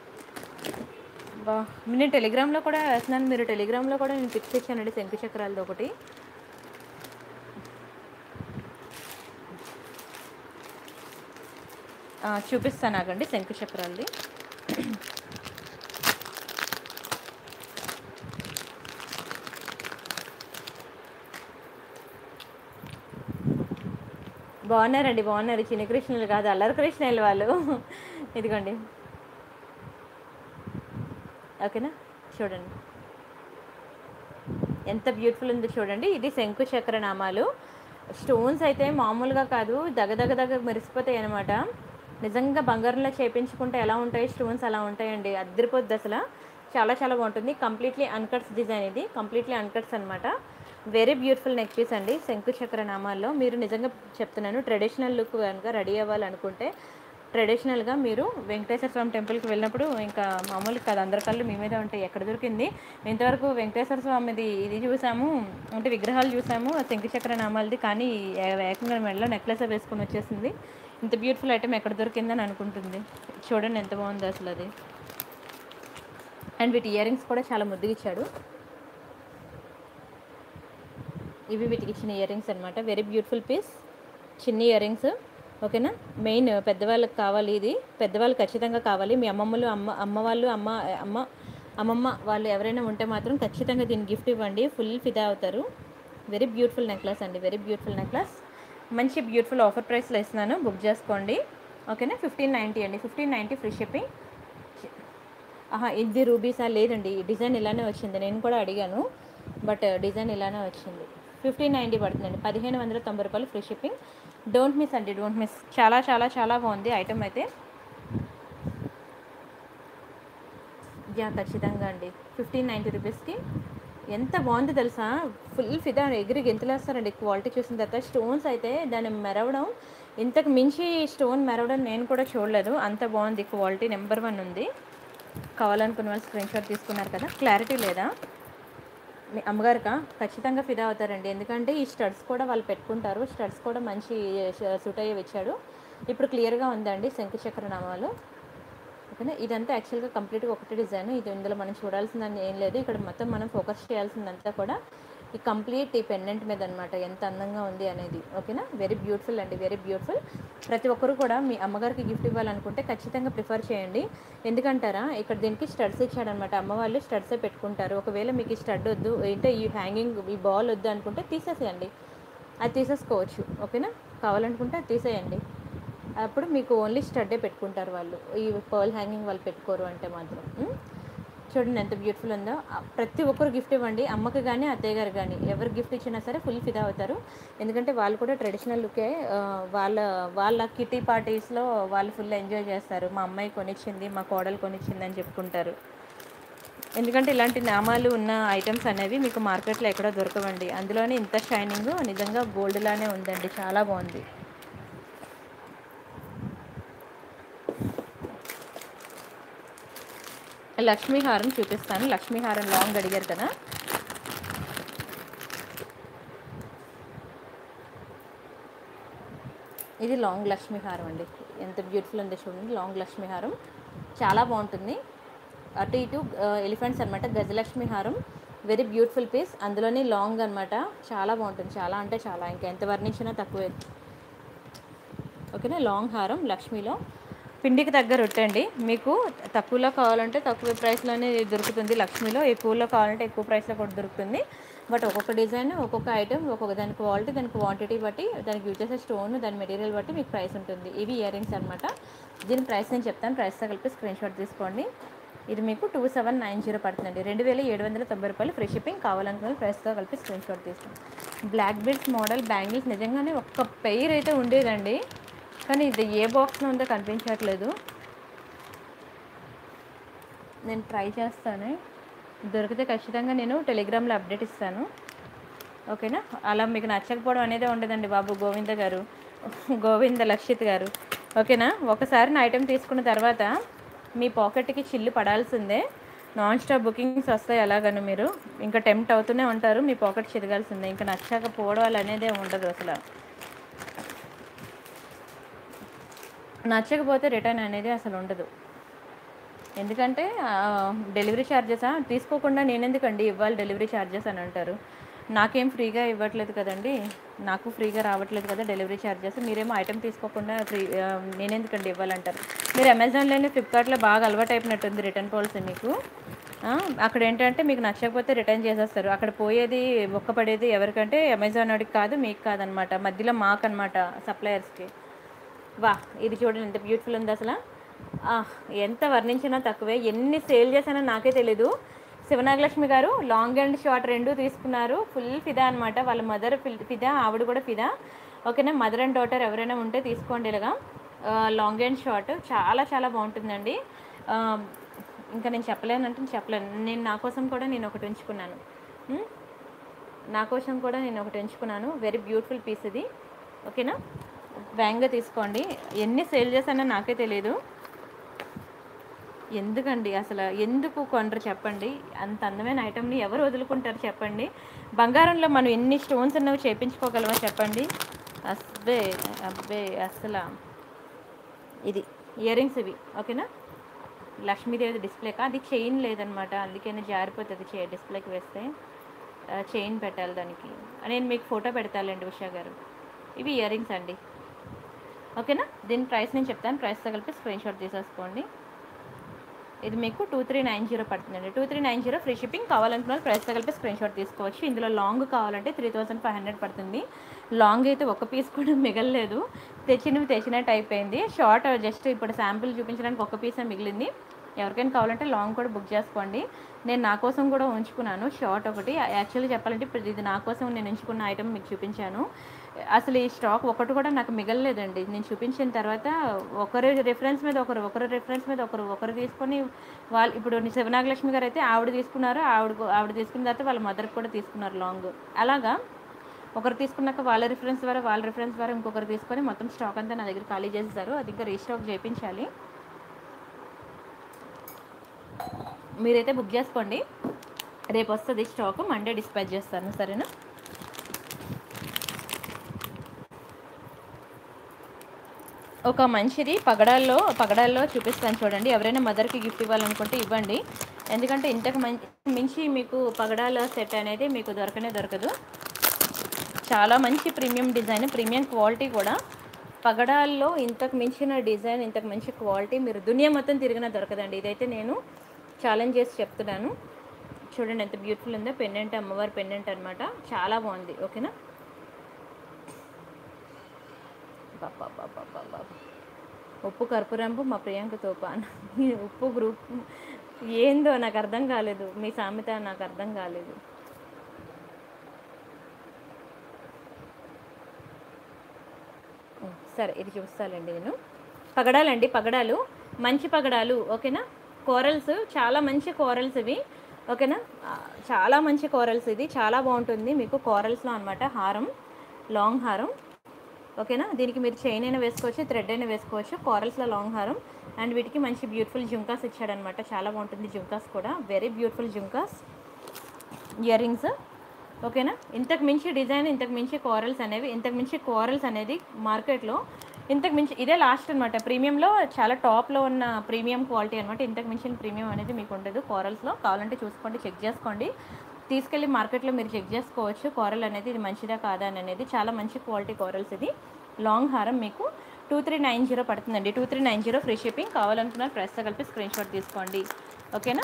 S1: బా నేను టెలిగ్రామ్లో కూడా వేస్తున్నాను మీరు టెలిగ్రామ్లో కూడా నేను పిక్స్ ఇచ్చానండి శంకు చక్రాలది ఒకటి ఆ, చూపిస్తాను ఆగండి శంకు చక్రాలది బాగున్నారండి బాగున్నారు చిన్న కృష్ణులు కాదు అల్లరి కృష్ణులు వాళ్ళు ఇదిగోండి ఓకేనా చూడండి ఎంత బ్యూటిఫుల్ ఉందో చూడండి ఇది శంకు చక్ర నామాలు స్టోన్స్ అయితే మామూలుగా కాదు దగదగ దగ మెరిసిపోతాయి అనమాట నిజంగా బంగారంలో చేపించుకుంటే ఎలా ఉంటాయి స్టోన్స్ అలా ఉంటాయండి అద్దరిపోద్ది అసలు చాలా చాలా బాగుంటుంది కంప్లీట్లీ అన్కట్స్ డిజైన్ ఇది కంప్లీట్లీ అన్కట్స్ అనమాట వెరీ బ్యూటిఫుల్ నెక్ పీస్ అండి శంకు చక్ర నామాల్లో మీరు నిజంగా చెప్తున్నాను ట్రెడిషనల్ లుక్ కనుక రెడీ అవ్వాలనుకుంటే ట్రెడిషనల్గా మీరు వెంకటేశ్వర స్వామి టెంపుల్కి వెళ్ళినప్పుడు ఇంకా మామూలు కాదు అందరి కళ్ళు మీ మీద ఉంటాయి ఎక్కడ దొరికింది ఇంతవరకు వెంకటేశ్వర స్వామిది ఇది చూసాము అంటే విగ్రహాలు చూసాము శంకుచక్ర నామాలది కానీ ఏ- ఏకంగా మెడలో నెక్లెస్ వేసుకొని వచ్చేసింది ఇంత బ్యూటిఫుల్ ఐటమ్ ఎక్కడ దొరికిందని అనుకుంటుంది చూడండి ఎంత బాగుంది అసలు అది అండ్ వీటి ఇయర్ రింగ్స్ కూడా చాలా ముద్దుగా ఇచ్చాడు ఇవి వీటికి ఇచ్చిన ఇయర్ రింగ్స్ అనమాట వెరీ బ్యూటిఫుల్ పీస్ చిన్న ఇయర్ రింగ్స్ ఓకేనా మెయిన్ పెద్దవాళ్ళకి కావాలి ఇది పెద్దవాళ్ళు ఖచ్చితంగా కావాలి మీ అమ్మమ్మలు అమ్మ అమ్మ వాళ్ళు అమ్మ అమ్మ అమ్మమ్మ వాళ్ళు ఎవరైనా ఉంటే మాత్రం ఖచ్చితంగా దీన్ని గిఫ్ట్ ఇవ్వండి ఫుల్ ఫిదా అవుతారు వెరీ బ్యూటిఫుల్ నెక్లెస్ అండి వెరీ బ్యూటిఫుల్ నెక్లెస్ మంచి బ్యూటిఫుల్ ఆఫర్ ప్రైస్లో ఇస్తున్నాను బుక్ చేసుకోండి ఓకేనా ఫిఫ్టీన్ నైంటీ అండి ఫిఫ్టీన్ నైంటీ ఫ్రీ షిప్పింగ్ ఆహా ఇది రూబీసా లేదండి ఈ డిజైన్ ఇలానే వచ్చింది నేను కూడా అడిగాను బట్ డిజైన్ ఇలానే వచ్చింది ఫిఫ్టీన్ నైంటీ పడుతుందండి పదిహేను వందల తొంభై రూపాయలు ఫ్రీ షిప్పింగ్ డోంట్ మిస్ అండి డోంట్ మిస్ చాలా చాలా చాలా బాగుంది ఐటమ్ అయితే యా ఖచ్చితంగా అండి ఫిఫ్టీన్ నైంటీ రూపీస్కి ఎంత బాగుంది తెలుసా ఫుల్ ఫిదా ఎగిరి గెంతులేస్తారండి క్వాలిటీ చూసిన తర్వాత స్టోన్స్ అయితే దాన్ని మెరవడం ఇంతకు మించి స్టోన్ మెరవడం నేను కూడా చూడలేదు అంత బాగుంది క్వాలిటీ నెంబర్ వన్ ఉంది కావాలనుకున్న వాళ్ళు స్క్రీన్ షాట్ తీసుకున్నారు కదా క్లారిటీ లేదా మీ అమ్మగారికా ఖచ్చితంగా ఫిదా అవుతారండి ఎందుకంటే ఈ స్టడ్స్ కూడా వాళ్ళు పెట్టుకుంటారు స్టడ్స్ కూడా మంచి సూట్ అయ్యేవి ఇచ్చాడు ఇప్పుడు క్లియర్గా ఉందండి శంకు చక్ర నామాలు ఓకేనా ఇదంతా యాక్చువల్గా కంప్లీట్గా ఒకటి డిజైన్ ఇది ఇందులో మనం చూడాల్సిందని ఏం లేదు ఇక్కడ మొత్తం మనం ఫోకస్ చేయాల్సిందంతా కూడా ఈ కంప్లీట్ ఈ పెండెంట్ మీద అనమాట ఎంత అందంగా ఉంది అనేది ఓకేనా వెరీ బ్యూటిఫుల్ అండి వెరీ బ్యూటిఫుల్ ప్రతి ఒక్కరు కూడా మీ అమ్మగారికి గిఫ్ట్ ఇవ్వాలనుకుంటే ఖచ్చితంగా ప్రిఫర్ చేయండి ఎందుకంటారా ఇక్కడ దీనికి స్టడ్స్ ఇచ్చాడనమాట అమ్మ వాళ్ళు స్టడ్సే పెట్టుకుంటారు ఒకవేళ మీకు ఈ స్టడ్ వద్దు ఏంటో ఈ హ్యాంగింగ్ ఈ బాల్ వద్దు అనుకుంటే తీసేసేయండి అది తీసేసుకోవచ్చు ఓకేనా కావాలనుకుంటే అది తీసేయండి అప్పుడు మీకు ఓన్లీ స్టడ్డే పెట్టుకుంటారు వాళ్ళు ఈ పర్ల్ హ్యాంగింగ్ వాళ్ళు పెట్టుకోరు అంటే మాత్రం ఉం? చూడండి ఎంత బ్యూటిఫుల్ ఉందో ఆ, ప్రతి ఒక్కరు గిఫ్ట్ ఇవ్వండి అమ్మకి కానీ అత్తయ్య గారు కానీ ఎవరు గిఫ్ట్ ఇచ్చినా సరే ఫుల్ ఫిదా అవుతారు ఎందుకంటే వాళ్ళు కూడా ట్రెడిషనల్ లుకే ఆ, వాళ్ళ వాళ్ళ కిటీ పార్టీస్లో వాళ్ళు ఫుల్ ఎంజాయ్ చేస్తారు మా అమ్మాయి కొనిచ్చింది మా కోడలు కొనిచ్చింది అని చెప్పుకుంటారు ఎందుకంటే ఇలాంటి నామాలు ఉన్న ఐటమ్స్ అనేవి మీకు మార్కెట్లో ఎక్కడ దొరకవండి అందులోనే ఇంత షైనింగ్ నిజంగా గోల్డ్ లానే ఉందండి చాలా బాగుంది లక్ష్మీహారం చూపిస్తాను లక్ష్మీహారం లాంగ్ అడిగారు కదా ఇది లాంగ్ లక్ష్మీహారం అండి ఎంత బ్యూటిఫుల్ ఉందో చూడండి లాంగ్ లక్ష్మీహారం చాలా బాగుంటుంది అటు ఇటు ఎలిఫెంట్స్ అనమాట గజలక్ష్మి హారం వెరీ బ్యూటిఫుల్ పీస్ అందులోని లాంగ్ అనమాట చాలా బాగుంటుంది చాలా అంటే చాలా ఇంకా ఎంత వర్ణించినా తక్కువే ఓకేనా లాంగ్ హారం లక్ష్మిలో పిండికి తగ్గ రొట్టె అండి మీకు తక్కువలో కావాలంటే తక్కువ ప్రైస్లోనే దొరుకుతుంది లక్ష్మిలో ఎక్కువలో కావాలంటే ఎక్కువ ప్రైస్లో కూడా దొరుకుతుంది బట్ ఒక్కొక్క డిజైన్ ఒక్కొక్క ఐటెం ఒక్కొక్క దాని క్వాలిటీ దాని క్వాంటిటీ బట్టి దానికి యూజ్ చేసే స్టోన్ దాని మెటీరియల్ బట్టి మీకు ప్రైస్ ఉంటుంది ఇవి ఇయర్ రింగ్స్ అనమాట దీని ప్రైస్ నేను చెప్తాను ప్రైస్తో కలిపి స్క్రీన్ షాట్ తీసుకోండి ఇది మీకు టూ సెవెన్ నైన్ జీరో పడుతుందండి రెండు వేల ఏడు వందల తొంభై రూపాయలు ఫ్రీ షిప్పింగ్ కావాలనుకున్న ప్రైస్తో కలిపి స్క్రీన్ షాట్ తీసుకోండి బ్లాక్ బీడ్స్ మోడల్ బ్యాంగిల్స్ నిజంగానే ఒక్క పెయిర్ అయితే ఉండేదండి కానీ ఇది ఏ బాక్స్లో ఉందో కనిపించట్లేదు నేను ట్రై చేస్తాను దొరికితే ఖచ్చితంగా నేను టెలిగ్రామ్లో అప్డేట్ ఇస్తాను ఓకేనా అలా మీకు నచ్చకపోవడం అనేది ఉండదండి బాబు గోవింద గారు గోవింద లక్షిత్ గారు ఓకేనా ఒకసారి నా ఐటెం తీసుకున్న తర్వాత మీ పాకెట్కి చిల్లు పడాల్సిందే నాన్ స్టాప్ బుకింగ్స్ వస్తాయి అలాగను మీరు ఇంకా టెంప్ట్ అవుతూనే ఉంటారు మీ పాకెట్ చిరగాల్సిందే ఇంకా నచ్చకపోవడం అనేదే ఉండదు అసలు నచ్చకపోతే రిటర్న్ అనేది అసలు ఉండదు ఎందుకంటే ఆ, డెలివరీ ఛార్జెస్ తీసుకోకుండా నేనెందుకండి ఇవ్వాలి డెలివరీ ఛార్జెస్ అని అంటారు నాకేం ఫ్రీగా ఇవ్వట్లేదు కదండి నాకు ఫ్రీగా రావట్లేదు కదా డెలివరీ ఛార్జెస్ మీరేమో ఐటెం తీసుకోకుండా ఫ్రీ ఆ, నేనెందుకండి ఇవ్వాలంటారు మీరు అమెజాన్లోనే ఫ్లిప్కార్ట్లో బాగా అలవాటు అయిపోయినట్టుంది రిటర్న్ పాలసీ మీకు ఆ, అక్కడ ఏంటంటే మీకు నచ్చకపోతే రిటర్న్ చేసేస్తారు అక్కడ పోయేది ఒక్క పడేది ఎవరికంటే అమెజాన్ వాడికి కాదు మీకు కాదనమాట మధ్యలో మాకు అనమాట సప్లయర్స్కి వా ఇది చూడండి ఎంత బ్యూటిఫుల్ ఉంది అసలు ఆ, ఎంత వర్ణించినా తక్కువే ఎన్ని సేల్ చేశానో నాకే తెలీదు శివనాగలక్ష్మి గారు లాంగ్ అండ్ షార్ట్ రెండు తీసుకున్నారు ఫుల్ ఫిదా అనమాట వాళ్ళ మదర్ ఫిదా ఆవిడ కూడా ఫిదా ఓకేనా మదర్ అండ్ డాటర్ ఎవరైనా ఉంటే తీసుకోండి ఇలాగా ఆ, లాంగ్ అండ్ షార్ట్ చాలా చాలా బాగుంటుందండి ఆ, ఇంకా నేను చెప్పలేనంటే చెప్పలేను నేను నా కోసం కూడా నేను ఒకటి ఉంచుకున్నాను ఉం? నా కోసం కూడా నేను ఒకటి ఎంచుకున్నాను వెరీ బ్యూటిఫుల్ పీస్ ఇది ఓకేనా బ్యాంగ్గా తీసుకోండి ఎన్ని సేల్ చేశానో నాకే తెలియదు ఎందుకండి అసలు ఎందుకు కొనరు చెప్పండి అంత అందమైన ఐటమ్ని ఎవరు వదులుకుంటారు చెప్పండి బంగారంలో మనం ఎన్ని స్టోన్స్ ఉన్నవి చేపించుకోగలమో చెప్పండి అబ్బే అబ్బే అసలు ఇది ఇయర్ రింగ్స్ ఇవి ఓకేనా లక్ష్మీదేవి డిస్ప్లేకా అది చైన్ లేదనమాట అందుకని జారిపోతుంది చే డిస్ప్లేకి వేస్తే ఆ, చైన్ పెట్టాలి దానికి నేను మీకు ఫోటో పెడతానండి ఉషా గారు ఇవి ఇయర్ రింగ్స్ అండి ఓకేనా దీని ప్రైస్ నేను చెప్తాను ప్రైస్తో కలిపి స్క్రీన్ షాట్ తీసేసుకోండి ఇది మీకు టూ త్రీ నైన్ జీరో పడుతుందండి two three nine zero free shipping కావాలనుకున్న ప్రైస్తో కలిపి స్క్రీన్ షాట్ తీసుకోవచ్చు ఇందులో లాంగ్ కావాలంటే త్రీ థౌసండ్ ఫైవ్ హండ్రెడ్ పడుతుంది లాంగ్ అయితే ఒక పీస్ కూడా మిగలలేదు తెచ్చినవి తెచ్చినట్టు అయిపోయింది షార్ట్ జస్ట్ ఇప్పుడు శాంపిల్ చూపించడానికి ఒక పీసే మిగిలింది ఎవరికైనా కావాలంటే లాంగ్ కూడా బుక్ చేసుకోండి నేను నా కోసం కూడా ఉంచుకున్నాను షార్ట్ ఒకటి యాక్చువల్లీ చెప్పాలంటే ఇప్పుడు ఇది నా కోసం నేను ఉంచుకున్న ఐటమ్ మీకు చూపించాను అసలు ఈ స్టాక్ ఒకటి కూడా నాకు మిగలలేదండి నేను చూపించిన తర్వాత ఒకరి రిఫరెన్స్ మీద ఒకరు ఒకరి రిఫరెన్స్ మీద ఒకరు ఒకరు తీసుకొని వాళ్ళు ఇప్పుడు శివనాగలక్ష్మి గారు అయితే ఆవిడ తీసుకున్నారు ఆవిడ ఆవిడ తీసుకున్న తర్వాత వాళ్ళ మదర్కి కూడా తీసుకున్నారు లాంగ్ అలాగా ఒకరు తీసుకున్నాక వాళ్ళ రిఫరెన్స్ ద్వారా వాళ్ళ రిఫరెన్స్ ద్వారా ఇంకొకరు తీసుకొని మొత్తం స్టాక్ అంతా నా దగ్గర ఖాళీ చేసేసారు అది ఇంకా రీస్టాక్ చేయించాలి మీరైతే బుక్ చేసుకోండి రేపు వస్తుంది స్టాక్ మండే డిస్పాచ్ చేస్తాను సరేనా ఒక మంచిది పగడాల్లో పగడాల్లో చూపిస్తాను చూడండి ఎవరైనా మదర్కి గిఫ్ట్ ఇవ్వాలనుకుంటే ఇవ్వండి ఎందుకంటే ఇంతకు మంచి మించి మీకు పగడాల సెట్ అనేది మీకు దొరకనే దొరకదు చాలా మంచి ప్రీమియం డిజైన్ ప్రీమియం క్వాలిటీ కూడా పగడాల్లో ఇంతకు మించిన డిజైన్ ఇంతకు మంచి క్వాలిటీ మీరు దునియా మొత్తం తిరిగినా దొరకదండి ఇదైతే నేను ఛాలెంజ్ చేసి చెప్తున్నాను చూడండి ఎంత బ్యూటిఫుల్ ఉందో పెండెంట్ అమ్మవారి పెండెంట్ అనమాట చాలా బాగుంది ఓకేనా బాబా బాబా బాబా ఉప్పు కర్పూరంపు మా ప్రియాంక తోపాన్ ఉప్పు గ్రూప్ ఏందో నాకు అర్థం కాలేదు మీ సామెత నాకు అర్థం కాలేదు ఓ, సరే ఇది చూస్తానండి నేను పగడాలండి పగడాలు మంచి పగడాలు ఓకేనా కోరల్స్ చాలా మంచి కోరల్స్ ఇవి ఓకేనా ఆ, చాలా మంచి కోరల్స్ ఇది చాలా బాగుంటుంది మీకు కోరల్స్లో అనమాట హారం లాంగ్ హారం ఓకేనా దీనికి మీరు చైన్ అయినా వేసుకోవచ్చు థ్రెడ్ అయినా వేసుకోవచ్చు కోరల్స్లో లాంగ్ హారం అండ్ వీటికి మంచి బ్యూటిఫుల్ జుంకాస్ ఇచ్చాడనమాట చాలా బాగుంటుంది జుంకాస్ కూడా very beautiful jhumkas earrings ఓకేనా ఇంతకు మించి డిజైన్ ఇంతకు మించి కోరల్స్ అనేవి ఇంతకు మించి కోరల్స్ అనేది మార్కెట్లో ఇంతకు మించి ఇదే లాస్ట్ అనమాట ప్రీమియంలో చాలా టాప్లో ఉన్న ప్రీమియం క్వాలిటీ అనమాట ఇంతకు మించిన ప్రీమియం అనేది మీకు ఉండదు కోరల్స్లో కావాలంటే చూసుకోండి చెక్ చేసుకోండి తీసుకెళ్ళి మార్కెట్లో మీరు చెక్ చేసుకోవచ్చు కోరల్ అనేది ఇది మంచిదా కాదా అని అనేది చాలా మంచి క్వాలిటీ కోరల్స్ ఇది లాంగ్ హారం మీకు టూ త్రీ నైన్ జీరో పడుతుందండి two three nine zero free shipping కావాలనుకున్న ప్రెస్తో కలిపి స్క్రీన్ షాట్ తీసుకోండి ఓకేనా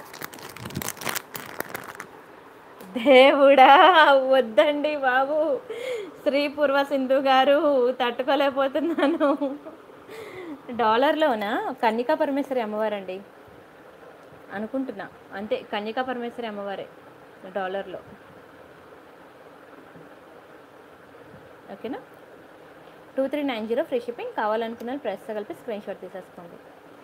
S1: దేవుడా వద్దండి బాబు శ్రీ పూర్వ సింధు గారు తట్టుకోలేకపోతున్నాను డాలర్లోనా కన్యకా పరమేశ్వరి అమ్మవారండి అనుకుంటున్నా అంతే కన్యకా పరమేశ్వరి అమ్మవారే డాలర్లో ఓకేనా two three nine zero free shipping కావాలనుకున్నాను ప్రెస్తో కలిపి స్క్రీన్ షాట్ తీసేసుకోండి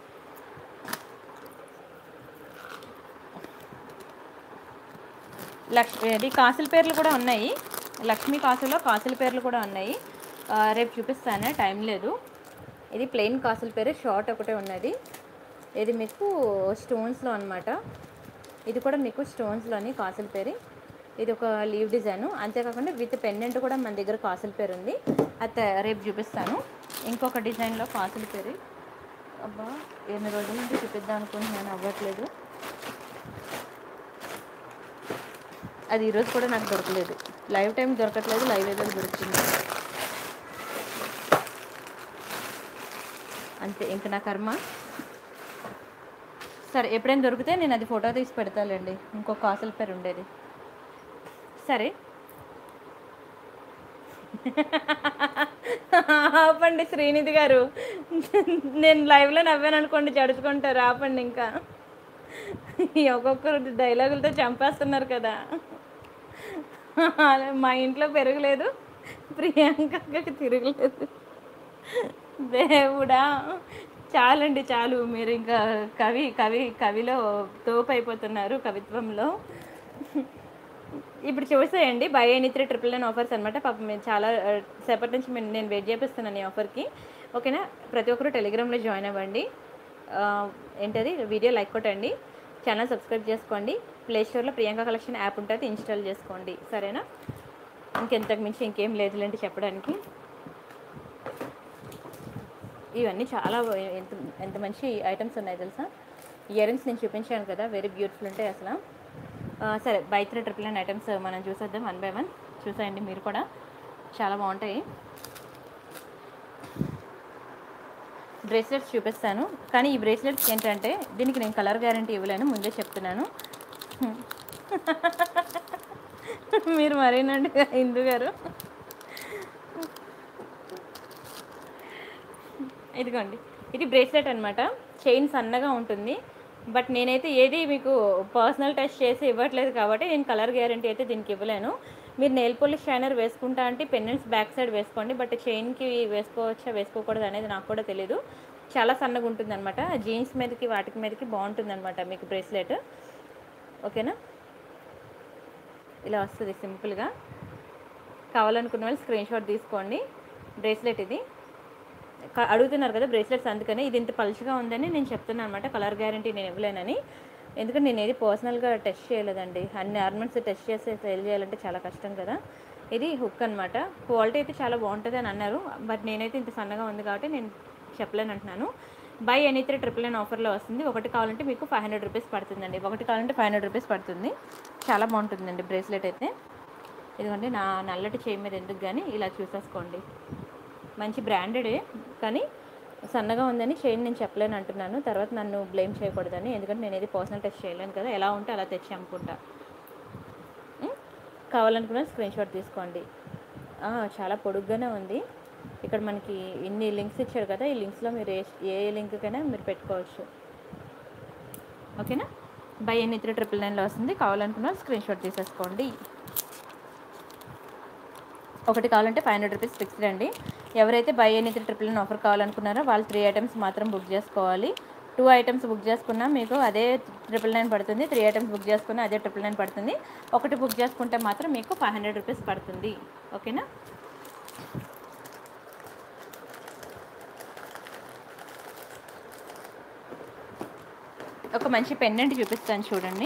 S1: లక్ష్మి ఇది కాసుల పేర్లు కూడా ఉన్నాయి లక్ష్మీ కాసులో కాసుల పేర్లు కూడా ఉన్నాయి ఆ, రేపు చూపిస్తాను టైం లేదు ఇది ప్లెయిన్ కాసుల పేరు షార్ట్ ఒకటే ఉన్నది ఇది మీకు స్టోన్స్లో అనమాట ఇది కూడా మీకు స్టోన్స్లోని కాసుల పేరు ఇది ఒక లీవ్ డిజైన్ అంతేకాకుండా విత్ పెండెంట్ కూడా మన దగ్గర కాసుల పేరు ఉంది అది తే- రేపు చూపిస్తాను ఇంకొక డిజైన్లో కాసుల పేరు అబ్బా ఎన్ని రోజుల నుంచి చూపిద్దాం అనుకుంటున్నాను అవ్వట్లేదు అది ఈరోజు కూడా నాకు దొరకలేదు లైవ్ టైం దొరకట్లేదు లైవ్ ఏదో దొరుకుతుంది అంతే ఇంక నా కర్మ సరే ఎప్పుడైనా దొరికితే నేను అది ఫోటో తీసి పెడతాలేండి ఇంకో కాసుల పేరు ఉండేది సరే ఆపండి శ్రీనిధి గారు నేను లైవ్లో నవ్వాను అనుకోండి జడుచుకుంటారు ఆపండి ఇంకా ఈ ఒక్కొక్కరు డైలాగులతో చంపేస్తున్నారు కదా మా ఇంట్లో పెరగలేదు ప్రియాంకకి తిరగలేదు దేవుడా చాలండి చాలు మీరు ఇంకా కవి కవి కవిలో తోపు అయిపోతున్నారు కవిత్వంలో ఇప్పుడు చూసేయండి buy any three triple nine offers అనమాట పాపం మేము చాలా ఆ, సేపటి నుంచి మేము- నేను వెయిట్ చేపిస్తున్నాను ఈ ఆఫర్కి ఓకేనా ప్రతి ఒక్కరు టెలిగ్రామ్లో జాయిన్ అవ్వండి ఆ, ఏంటది వీడియో లైక్ కొట్టండి ఛానల్ సబ్స్క్రైబ్ చేసుకోండి ప్లే స్టోర్లో ప్రియాంక కలెక్షన్ యాప్ ఉంటుంది ఇన్స్టాల్ చేసుకోండి సరేనా ఇంకెంతకు మించి ఇంకేం లేదులేంటి చెప్పడానికి ఇవన్నీ చాలా ఎంత ఎంత మంచి ఐటమ్స్ ఉన్నాయి తెలుసా ఇయర్ రింగ్స్ నేను చూపించాను కదా వెరీ బ్యూటిఫుల్ ఉంటాయి అసలు ఆ, సరే buy three triple nine items మనం చూసేద్దాం వన్ బై వన్ చూసేయండి మీరు కూడా చాలా బాగుంటాయి బ్రేస్లెట్స్ చూపిస్తాను కానీ ఈ బ్రేస్లెట్స్ ఏంటంటే దీనికి నేను కలర్ గ్యారంటీ ఇవ్వలేను ముందే చెప్తున్నాను మీరు మరేనండి హిందూ గారు ఇదిగోండి ఇది బ్రేస్లెట్ అనమాట చైన్ సన్నగా ఉంటుంది బట్ నేనైతే ఏది మీకు పర్సనల్ టెస్ట్ చేసి ఇవ్వట్లేదు కాబట్టి నేను కలర్ గ్యారంటీ అయితే దీనికి ఇవ్వలేను మీరు నెయిల్ పాలిష్ షైనర్ వేసుకుంటా అంటే పెన్నెంట్స్ బ్యాక్ సైడ్ వేసుకోండి బట్ చైన్కి వేసుకోవచ్చా వేసుకోకూడదు అనేది నాకు కూడా తెలియదు చాలా సన్నగా ఉంటుంది అనమాట జీన్స్ మీదకి వాటికి మీదకి బాగుంటుంది అనమాట మీకు బ్రేస్లెట్ ఓకేనా ఇలా వస్తుంది సింపుల్గా కావాలనుకున్న వాళ్ళు స్క్రీన్ షాట్ తీసుకోండి బ్రేస్లెట్ ఇది క- అడుగుతున్నారు కదా బ్రేస్లెట్స్ అందుకని ఇది ఇంత పలుచగా ఉందని నేను చెప్తున్నాను అనమాట కలర్ గ్యారంటీ నేను ఇవ్వలేనని ఎందుకంటే నేను ఏది పర్సనల్గా టెస్ట్ చేయలేదండి అన్ని ఆర్నమెంట్స్ టెస్ట్ చేసి సేల్ చేయాలంటే చాలా కష్టం కదా ఇది హుక్ అనమాట క్వాలిటీ అయితే చాలా బాగుంటుంది అని అన్నారు బట్ నేనైతే ఇంత సన్నగా ఉంది కాబట్టి నేను చెప్పలేను అంటున్నాను buy any three triple nine ఆఫర్లో వస్తుంది ఒకటి కావాలంటే మీకు ఫైవ్ హండ్రెడ్ రూపీస్ పడుతుందండి ఒకటి కావాలంటే ఫైవ్ హండ్రెడ్ రూపీస్ పడుతుంది చాలా బాగుంటుందండి బ్రేస్లెట్ అయితే ఇదిగోండి నా నల్లటి చేయి మీద ఎందుకు కానీ ఇలా చూసేసుకోండి మంచి బ్రాండెడే కానీ సన్నగా ఉందని చైన్ నేను చెప్పలేను అంటున్నాను తర్వాత నన్ను బ్లేమ్ చేయకూడదని ఎందుకంటే నేను ఏది పర్సనల్ టెస్ట్ చేయలేను కదా ఎలా ఉంటే అలా తెచ్చి అమ్ముకుంటా ఉం? కావాలనుకున్న స్క్రీన్ షాట్ తీసుకోండి ఆ, చాలా పొడుగ్గానే ఉంది ఇక్కడ మనకి ఇన్ని లింక్స్ ఇచ్చారు కదా ఈ లింక్స్లో మీరు ఏ ఏ లింక్కైనా మీరు పెట్టుకోవచ్చు ఓకేనా బై ఎన్ని త్రీ ట్రిపుల్ నైన్లో వస్తుంది కావాలనుకున్న స్క్రీన్ షాట్ తీసేసుకోండి ఒకటి కావాలంటే ఫైవ్ హండ్రెడ్ రూపీస్ ఫిక్స్డ్ అండి ఎవరైతే buy any three triple nine offer కావాలనుకున్నారో వాళ్ళు త్రీ ఐటమ్స్ మాత్రం బుక్ చేసుకోవాలి టూ ఐటమ్స్ బుక్ చేసుకున్నా మీకు అదే ట్రిపుల్ నైన్ పడుతుంది త్రీ ఐటమ్స్ బుక్ చేసుకున్నా అదే ట్రిపుల్ నైన్ పడుతుంది ఒకటి బుక్ చేసుకుంటే మాత్రం మీకు ఫైవ్ హండ్రెడ్ రూపీస్ పడుతుంది ఓకేనా ఒక మంచి పెండెంట్ చూపిస్తాను చూడండి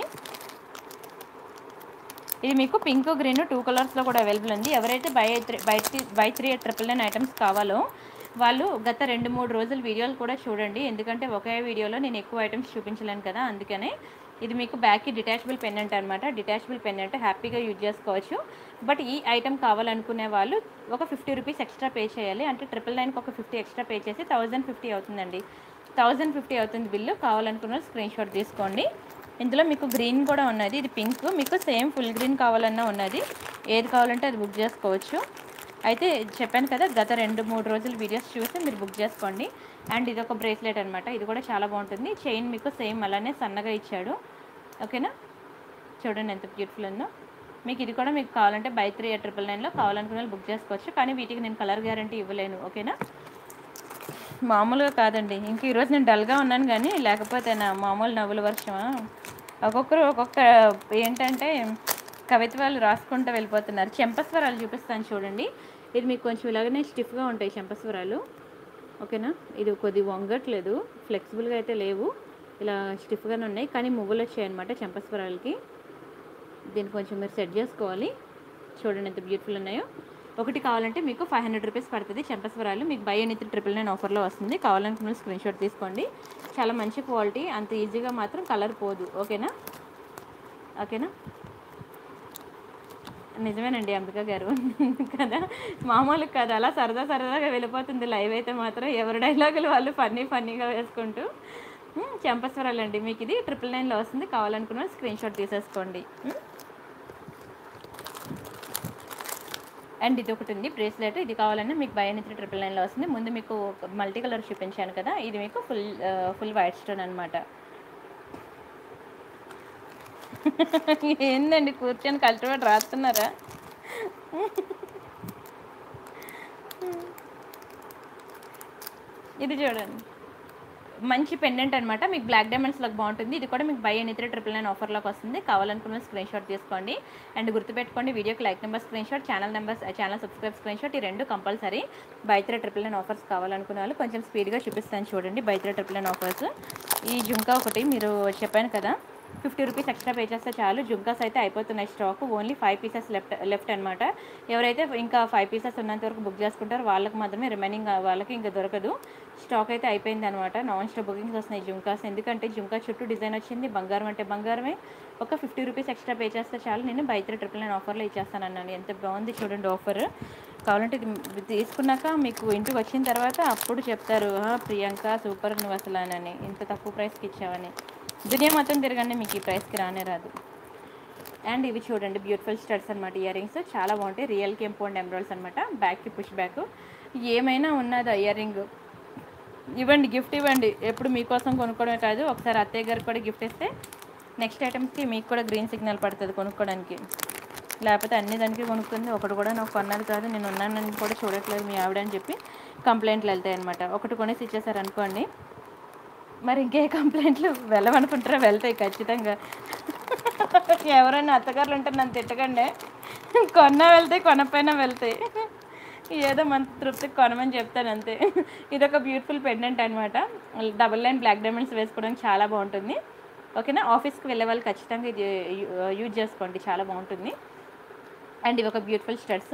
S1: ఇది మీకు పింక్ గ్రీన్ టూ కలర్స్లో కూడా అవైలబుల్ ఉంది ఎవరైతే buy three buy three buy three triple nine items కావాలో వాళ్ళు గత రెండు మూడు రోజుల వీడియోలు కూడా చూడండి ఎందుకంటే ఒకే వీడియోలో నేను ఎక్కువ ఐటమ్స్ చూపించలేను కదా అందుకనే ఇది మీకు బ్యాక్కి డిటాచబుల్ పెన్నెంట్ అనమాట డిటాచబుల్ పెన్నెంట్ హ్యాపీగా యూజ్ చేసుకోవచ్చు బట్ ఈ ఐటమ్ కావాలనుకునే వాళ్ళు ఒక ఫిఫ్టీ రూపీస్ ఎక్స్ట్రా పే చేయాలి అంటే ట్రిపుల్ నైన్కి ఒక ఫిఫ్టీ ఎక్స్ట్రా పే చేసి థౌజండ్ ఫిఫ్టీ అవుతుందండి థౌజండ్ ఫిఫ్టీ అవుతుంది బిల్లు కావాలనుకున్న స్క్రీన్ షాట్ తీసుకోండి ఇందులో మీకు గ్రీన్ కూడా ఉన్నది ఇది పింక్ మీకు సేమ్ ఫుల్ గ్రీన్ కావాలన్నా ఉన్నది ఏది కావాలంటే అది బుక్ చేసుకోవచ్చు అయితే చెప్పాను కదా గత రెండు మూడు రోజుల వీడియోస్ చూసి మీరు బుక్ చేసుకోండి అండ్ ఇది ఒక బ్రేస్లెట్ అనమాట ఇది కూడా చాలా బాగుంటుంది చైన్ మీకు సేమ్ అలానే సన్నగా ఇచ్చాడు ఓకేనా చూడండి ఎంత బ్యూటిఫుల్ ఉందో మీకు ఇది కూడా మీకు కావాలంటే బై త్రీ ట్రిపుల్ నైన్లో కావాలనుకున్న వాళ్ళు బుక్ చేసుకోవచ్చు కానీ వీటికి నేను కలర్ గ్యారంటీ ఇవ్వలేను ఓకేనా మామూలుగా కాదండి ఇంక ఈరోజు నేను డల్గా ఉన్నాను కానీ లేకపోతే నా మామూలు నవ్వుల వర్షమా ఒక్కొక్కరు ఒక్కొక్క ఏంటంటే కవిత్వాలు రాసుకుంటూ వెళ్ళిపోతున్నారు చెంపస్వరాలు చూపిస్తాను చూడండి ఇది మీకు కొంచెం ఇలాగనే స్టిఫ్గా ఉంటాయి చెంపస్వరాలు ఓకేనా ఇది కొద్ది వంగట్లేదు ఫ్లెక్సిబుల్గా అయితే లేవు ఇలా స్టిఫ్గానే ఉన్నాయి కానీ మువ్వులు వచ్చాయి అనమాట చెంపస్వరాలకి దీన్ని కొంచెం మీరు సెట్ చేసుకోవాలి చూడండి ఎంత బ్యూటిఫుల్ ఉన్నాయో ఒకటి కావాలంటే మీకు ఫైవ్ హండ్రెడ్ రూపీస్ పడుతుంది చెంపస్వరాలు మీకు బై ఎనీ ట్రిపుల్ నైన్ ఆఫర్లో వస్తుంది కావాలనుకున్న స్క్రీన్ షాట్ తీసుకోండి చాలా మంచి క్వాలిటీ అంత ఈజీగా మాత్రం కలర్ పోదు ఓకేనా ఓకేనా నిజమేనండి అంబిక గారు కదా మామూలు కదా అలా సరదా సరదాగా వెళ్ళిపోతుంది లైవ్ అయితే మాత్రం ఎవరి డైలాగులు వాళ్ళు ఫన్నీ ఫన్నీగా వేసుకుంటూ ఉమ్, చెంపస్వరాలండి మీకు ఇది ట్రిపుల్ నైన్లో వస్తుంది కావాలనుకున్న స్క్రీన్ షాట్ తీసేసుకోండి ఉమ్. అండ్ ఇది ఒకటి ఉంది బ్రేస్లెట్ ఇది కావాలన్నా మీకు బై త్రీ ట్రిపుల్ నైన్లో వస్తుంది ముందు మీకు మల్టీ కలర్ చూపించాను కదా ఇది మీకు ఫుల్ ఫుల్ వైట్ స్టోన్ అనమాట ఏందండి కూర్చొని కల్టివేట్ రాస్తున్నారా ఇది చూడండి మంచి పెండెంట్ అనమాట మీకు బ్లాక్ డైమండ్స్లోకి బాగుంటుంది ఇది కూడా మీకు buy any three triple nine ఆఫర్లోకి వస్తుంది కావాలనుకున్న స్క్రీన్ షాట్ తీసుకోండి అండ్ గుర్తుపెట్టుకోండి వీడియోకి like number screenshot channel number channel subscribe screenshot ఈ రెండు compulsory buy three triple nine offers కావాలనుకున్న వాళ్ళు కొంచెం స్పీడ్గా చూపిస్తాను చూడండి buy three triple nine offers ఈ జుంకా ఒకటి మీరు చెప్పాను కదా ఫిఫ్టీ రూపీస్ ఎక్స్ట్రా పే చేస్తే చాలు జుంకాస్ అయితే అయిపోతున్నాయి stock only five pieces left left అనమాట ఎవరైతే ఇంకా ఫైవ్ పీసెస్ ఉన్నంత వరకు బుక్ చేసుకుంటారో వాళ్ళకి మాత్రమే రిమైనింగ్ వాళ్ళకి ఇంకా దొరకదు స్టాక్ అయితే అయిపోయింది అనమాట నాన్ స్టాప్ బుకింగ్స్ వస్తున్నాయి జుంకాస్ ఎందుకంటే జుంకా చుట్టూ డిజైన్ వచ్చింది బంగారం అంటే బంగారమే ఒక ఫిఫ్టీ రూపీస్ ఎక్స్ట్రా పే చేస్తే చాలు నేను బై త్రీ ట్రిపుల్ నైన్ ఆఫర్లో ఇచ్చేస్తాను అన్నాను ఎంత బాగుంది చూడండి ఆఫర్ కావాలంటే ఇది తీసుకున్నాక మీకు ఇంటికి వచ్చిన తర్వాత అప్పుడు చెప్తారు "ఆ, ప్రియాంక సూపర్ నువ్వు అసలు అని ఇంత తక్కువ ప్రైస్కి ఇచ్చావని దునియా మొత్తం తిరగండి మీకు ఈ ప్రైస్కి రానే రాదు అండ్ ఇవి చూడండి బ్యూటిఫుల్ స్టడ్స్ అనమాట ఇయర్ రింగ్స్ చాలా బాగుంటాయి రియల్ కెంపౌండ్ ఎమరాల్స్ అనమాట బ్యాక్కి పుష్ బ్యాక్ ఏమైనా ఉన్నదా ఇయర్ రింగ్ ఇవ్వండి గిఫ్ట్ ఇవ్వండి ఎప్పుడు మీకోసం కొనుక్కోవడమే కాదు ఒకసారి అత్తయ్య గారికి కూడా గిఫ్ట్ ఇస్తే నెక్స్ట్ ఐటమ్స్కి మీకు కూడా గ్రీన్ సిగ్నల్ పడుతుంది కొనుక్కోవడానికి లేకపోతే అన్ని దానికి కొనుక్కుంది ఒకటి కూడా నాకు కొన్నది కాదు నేను ఉన్నానని కూడా చూడట్లేదు మీ ఆవిడ అని చెప్పి కంప్లైంట్లు వెళ్తాయి అనమాట ఒకటి కొనేసి ఇచ్చేసారు అనుకోండి మరి ఇంకే కంప్లైంట్లు వెళ్ళమనుకుంటారా వెళ్తాయి ఖచ్చితంగా ఎవరైనా అత్తగారులు ఉంటే నన్ను తిట్టకండి కొన్నా వెళ్తాయి కొనపోయినా వెళ్తాయి ఏదో మన తృప్తికి కొనమని చెప్తాను అంతే ఇది ఒక బ్యూటిఫుల్ పెండెంట్ అనమాట డబుల్ లైన్ బ్లాక్ డైమండ్స్ వేసుకోవడానికి చాలా బాగుంటుంది ఓకేనా ఆఫీస్కి వెళ్ళే వాళ్ళు ఖచ్చితంగా ఇది యూజ్ చేసుకోండి చాలా బాగుంటుంది అండ్ ఇవి ఒక బ్యూటిఫుల్ స్టడ్స్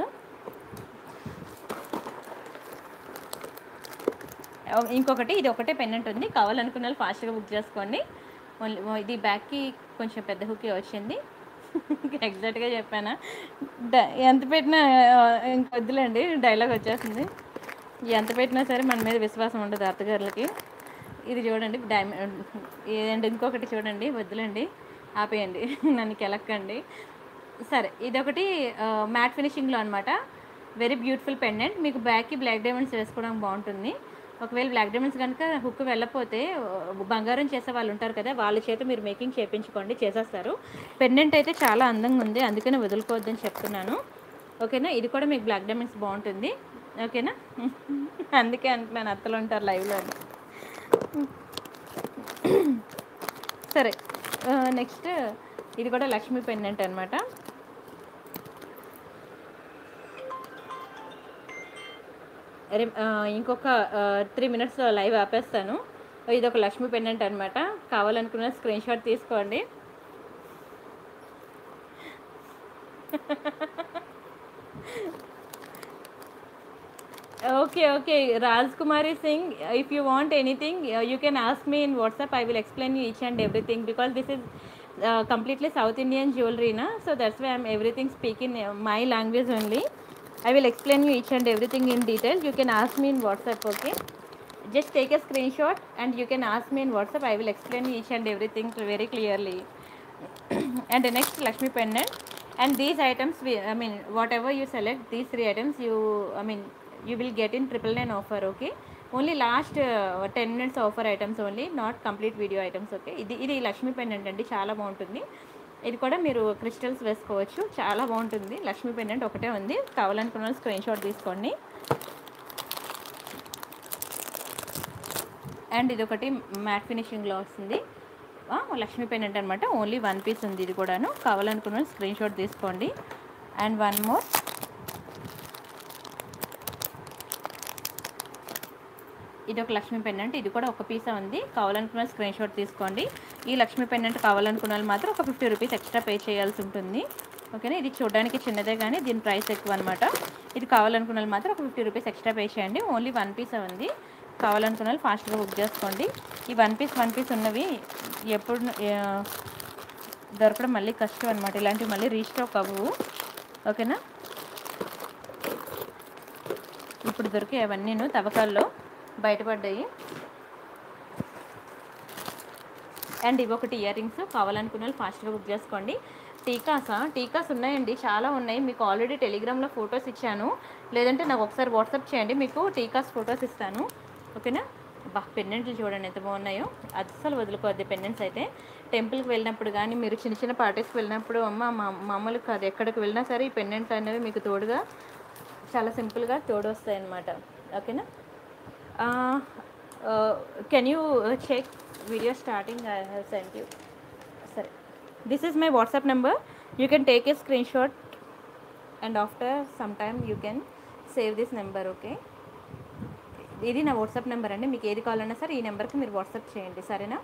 S1: ఇంకొకటి ఇది ఒకటే పెన్నెంట్ ఉంది కావాలనుకున్న వాళ్ళు ఫాస్ట్గా బుక్ చేసుకోండి ఓన్లీ ఇది బ్యాక్కి కొంచెం పెద్ద హుక్కి వచ్చింది ఎగ్జాక్ట్గా చెప్పానా డ- ఎంత పెట్టినా ఇంక వద్దులేండి డైలాగ్ వచ్చేస్తుంది ఎంత పెట్టినా సరే మన మీద విశ్వాసం ఉండదు అత్తగారులకి ఇది చూడండి డైమండ్ అండ్ ఇంకొకటి చూడండి వద్దులేండి ఆపేయండి నన్ను కెలక్కండి సరే ఇదొకటి మ్యాట్ ఫినిషింగ్లో అనమాట వెరీ బ్యూటిఫుల్ పెండెంట్ మీకు బ్యాక్కి బ్లాక్ డైమండ్స్ వేసుకోవడానికి బాగుంటుంది ఒకవేళ బ్లాక్ డైమండ్స్ కనుక హుక్ వెళ్ళకపోతే ఆ, బంగారం చేసే వాళ్ళు ఉంటారు కదా వాళ్ళ చేత మీరు మేకింగ్ చేయించుకోండి చేసేస్తారు పెండెంట్ అయితే చాలా అందంగా ఉంది అందుకనే వదులుకోవద్దని చెప్తున్నాను ఓకేనా ఇది కూడా మీకు బ్లాక్ డైమండ్స్ బాగుంటుంది ఓకేనా అందుకే అంటున్నాను అత్తలు ఉంటారు లైవ్లో అని సరే నెక్స్ట్ ఇది కూడా లక్ష్మీ పెండెంట్ అనమాట అరే ఆ, ఇంకొక త్రీ మినిట్స్ లైవ్ ఆపేస్తాను ఇది ఒక లక్ష్మీ పెండెంట్ అనమాట కావాలనుకున్న స్క్రీన్ షాట్ తీసుకోండి Okay, okay. Rajkumari Singh, if you want anything, uh, you can ask me in WhatsApp. I will explain you each and everything because this is uh, completely South Indian jewelry, na? So that's why I'm everything speaking uh, my language only. I will explain you each and everything in detail. You can ask me in WhatsApp, okay? Just take a screenshot and you can ask me in WhatsApp. I will explain you each and everything very clearly. and the next Lakshmi pendant. And these items, we, I mean, whatever you select, these three items, you, I mean, you will get in triple nine offer, okay? Only last ten minutes offer items only not complete video items okay ఇది ఇది Lakshmi pendant అండి చాలా బాగుంటుంది ఇది కూడా మీరు crystals వేసుకోవచ్చు చాలా బాగుంటుంది లక్ష్మీ పెండెంట్ ఒకటే ఉంది కావాలనుకున్న స్క్రీన్ షాట్ తీసుకోండి అండ్ ఇది ఒకటి మ్యాట్ ఫినిషింగ్లో వస్తుంది ఆ, లక్ష్మీ పెండెంట్ అనమాట ఓన్లీ వన్ పీస్ ఉంది ఇది కూడాను కావాలనుకున్న స్క్రీన్ షాట్ తీసుకోండి అండ్ వన్ మోర్ ఇది ఒక లక్ష్మీ పెండెంట్ ఇది కూడా ఒక పీసే ఉంది కావాలనుకున్న స్క్రీన్ షాట్ తీసుకోండి ఈ లక్ష్మీ పెండెంట్ కావాలనుకున్న వాళ్ళు మాత్రం ఒక ఫిఫ్టీ రూపీస్ ఎక్స్ట్రా పే చేయాల్సి ఉంటుంది ఓకేనా ఇది చూడడానికి చిన్నదే కానీ దీని ప్రైస్ ఎక్కువ అనమాట ఇది కావాలనుకున్న వాళ్ళు మాత్రం ఒక ఫిఫ్టీ రూపీస్ ఎక్స్ట్రా పే చేయండి ఓన్లీ వన్ పీసే ఉంది కావాలనుకున్న వాళ్ళు ఫాస్ట్గా బుక్ చేసుకోండి ఈ వన్ పీస్ వన్ పీస్ ఉన్నవి ఎప్పుడు ఆ, దొరకడం మళ్ళీ కష్టం అనమాట ఇలాంటివి మళ్ళీ రీస్టాక్ అవ్వవు ఓకేనా ఇప్పుడు దొరికే అవన్నీను తవ్వకాల్లో బయటపడ్డాయి అండ్ ఇవి ఒకటి ఇయర్ రింగ్స్ కావాలనుకున్న వాళ్ళు ఫాస్ట్గా బుక్ చేసుకోండి టీకాసా టీకాస్ ఉన్నాయండి చాలా ఉన్నాయి మీకు ఆల్రెడీ టెలిగ్రామ్లో ఫొటోస్ ఇచ్చాను లేదంటే నాకు ఒకసారి వాట్సాప్ చేయండి మీకు టీకాస్ ఫొటోస్ ఇస్తాను ఓకేనా బా పెండెంట్లు చూడండి ఎంత బాగున్నాయో అస్సలు వదులుకోవద్దు పెండెంట్స్ అయితే టెంపుల్కి వెళ్ళినప్పుడు కానీ మీరు చిన్న చిన్న పార్టీస్కి వెళ్ళినప్పుడు అమ్మ మా మామూలు కాదు ఎక్కడికి వెళ్ళినా సరే ఈ పెండెంట్లు అనేవి మీకు తోడుగా చాలా సింపుల్గా తోడు వస్తాయి అన్నమాట ఓకేనా can you check video starting I have sent you సరే this is my WhatsApp number you can take a screenshot and after some time you can save this number okay ఇది నా వాట్సాప్ నెంబర్ అండి మీకు ఏది కావాలన్నా సరే ఈ నెంబర్కి మీరు వాట్సాప్ చేయండి సరేనా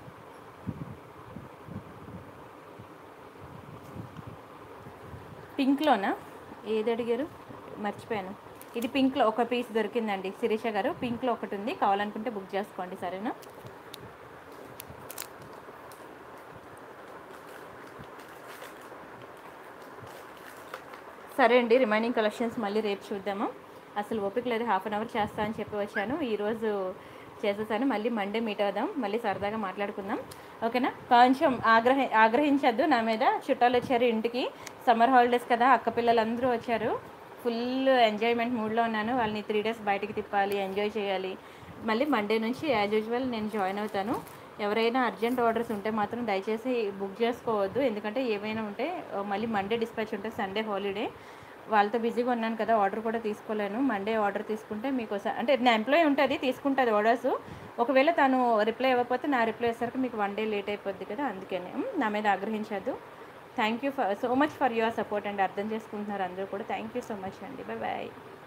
S1: పింక్లోనా ఏది అడిగారు మర్చిపోయాను ఇది పింక్లో ఒక పీస్ దొరికిందండి శిరీష గారు పింక్లో ఒకటి ఉంది కావాలనుకుంటే బుక్ చేసుకోండి సరేనా సరే అండి రిమైనింగ్ కలెక్షన్స్ మళ్ళీ రేపు చూద్దాము అసలు ఓపిక లేదు హాఫ్ అన్ అవర్ చేస్తా అని చెప్పి వచ్చాను ఈరోజు చేసేసాను మళ్ళీ మండే మీట్ అవుదాం మళ్ళీ సరదాగా మాట్లాడుకుందాం ఓకేనా కొంచెం ఆగ్రహ ఆగ్రహించద్దు నా మీద చుట్టాలు వచ్చారు ఇంటికి సమ్మర్ హాలిడేస్ కదా అక్క పిల్లలందరూ వచ్చారు ఫుల్ ఎంజాయ్మెంట్ మూడ్లో ఉన్నాను వాళ్ళని త్రీ డేస్ బయటికి తిప్పాలి ఎంజాయ్ చేయాలి మళ్ళీ మండే నుంచి యాజ్ యూజువల్ నేను జాయిన్ అవుతాను ఎవరైనా అర్జెంట్ ఆర్డర్స్ ఉంటే మాత్రం దయచేసి బుక్ చేసుకోవద్దు ఎందుకంటే ఏమైనా ఉంటే ఆ, మళ్ళీ మండే డిస్పాచ్ ఉంటుంది సండే హాలిడే వాళ్ళతో బిజీగా ఉన్నాను కదా ఆర్డర్ కూడా తీసుకోలేను మండే ఆర్డర్ తీసుకుంటే మీకు ఒకసా- అంటే నా ఎంప్లాయీ ఉంటుంది తీసుకుంటుంది ఆర్డర్స్ ఒకవేళ తను రిప్లై ఇవ్వకపోతే నా రిప్లై వచ్చేసరికి మీకు వన్ డే లేట్ అయిపోద్ది కదా అందుకని ఉమ్, నా మీద ఆగ్రహించద్దు thank you for so much for your support అండి అర్థం చేసుకుంటున్నారు అందరూ కూడా థ్యాంక్ యూ సో మచ్ అండి బాయ్ బాయ్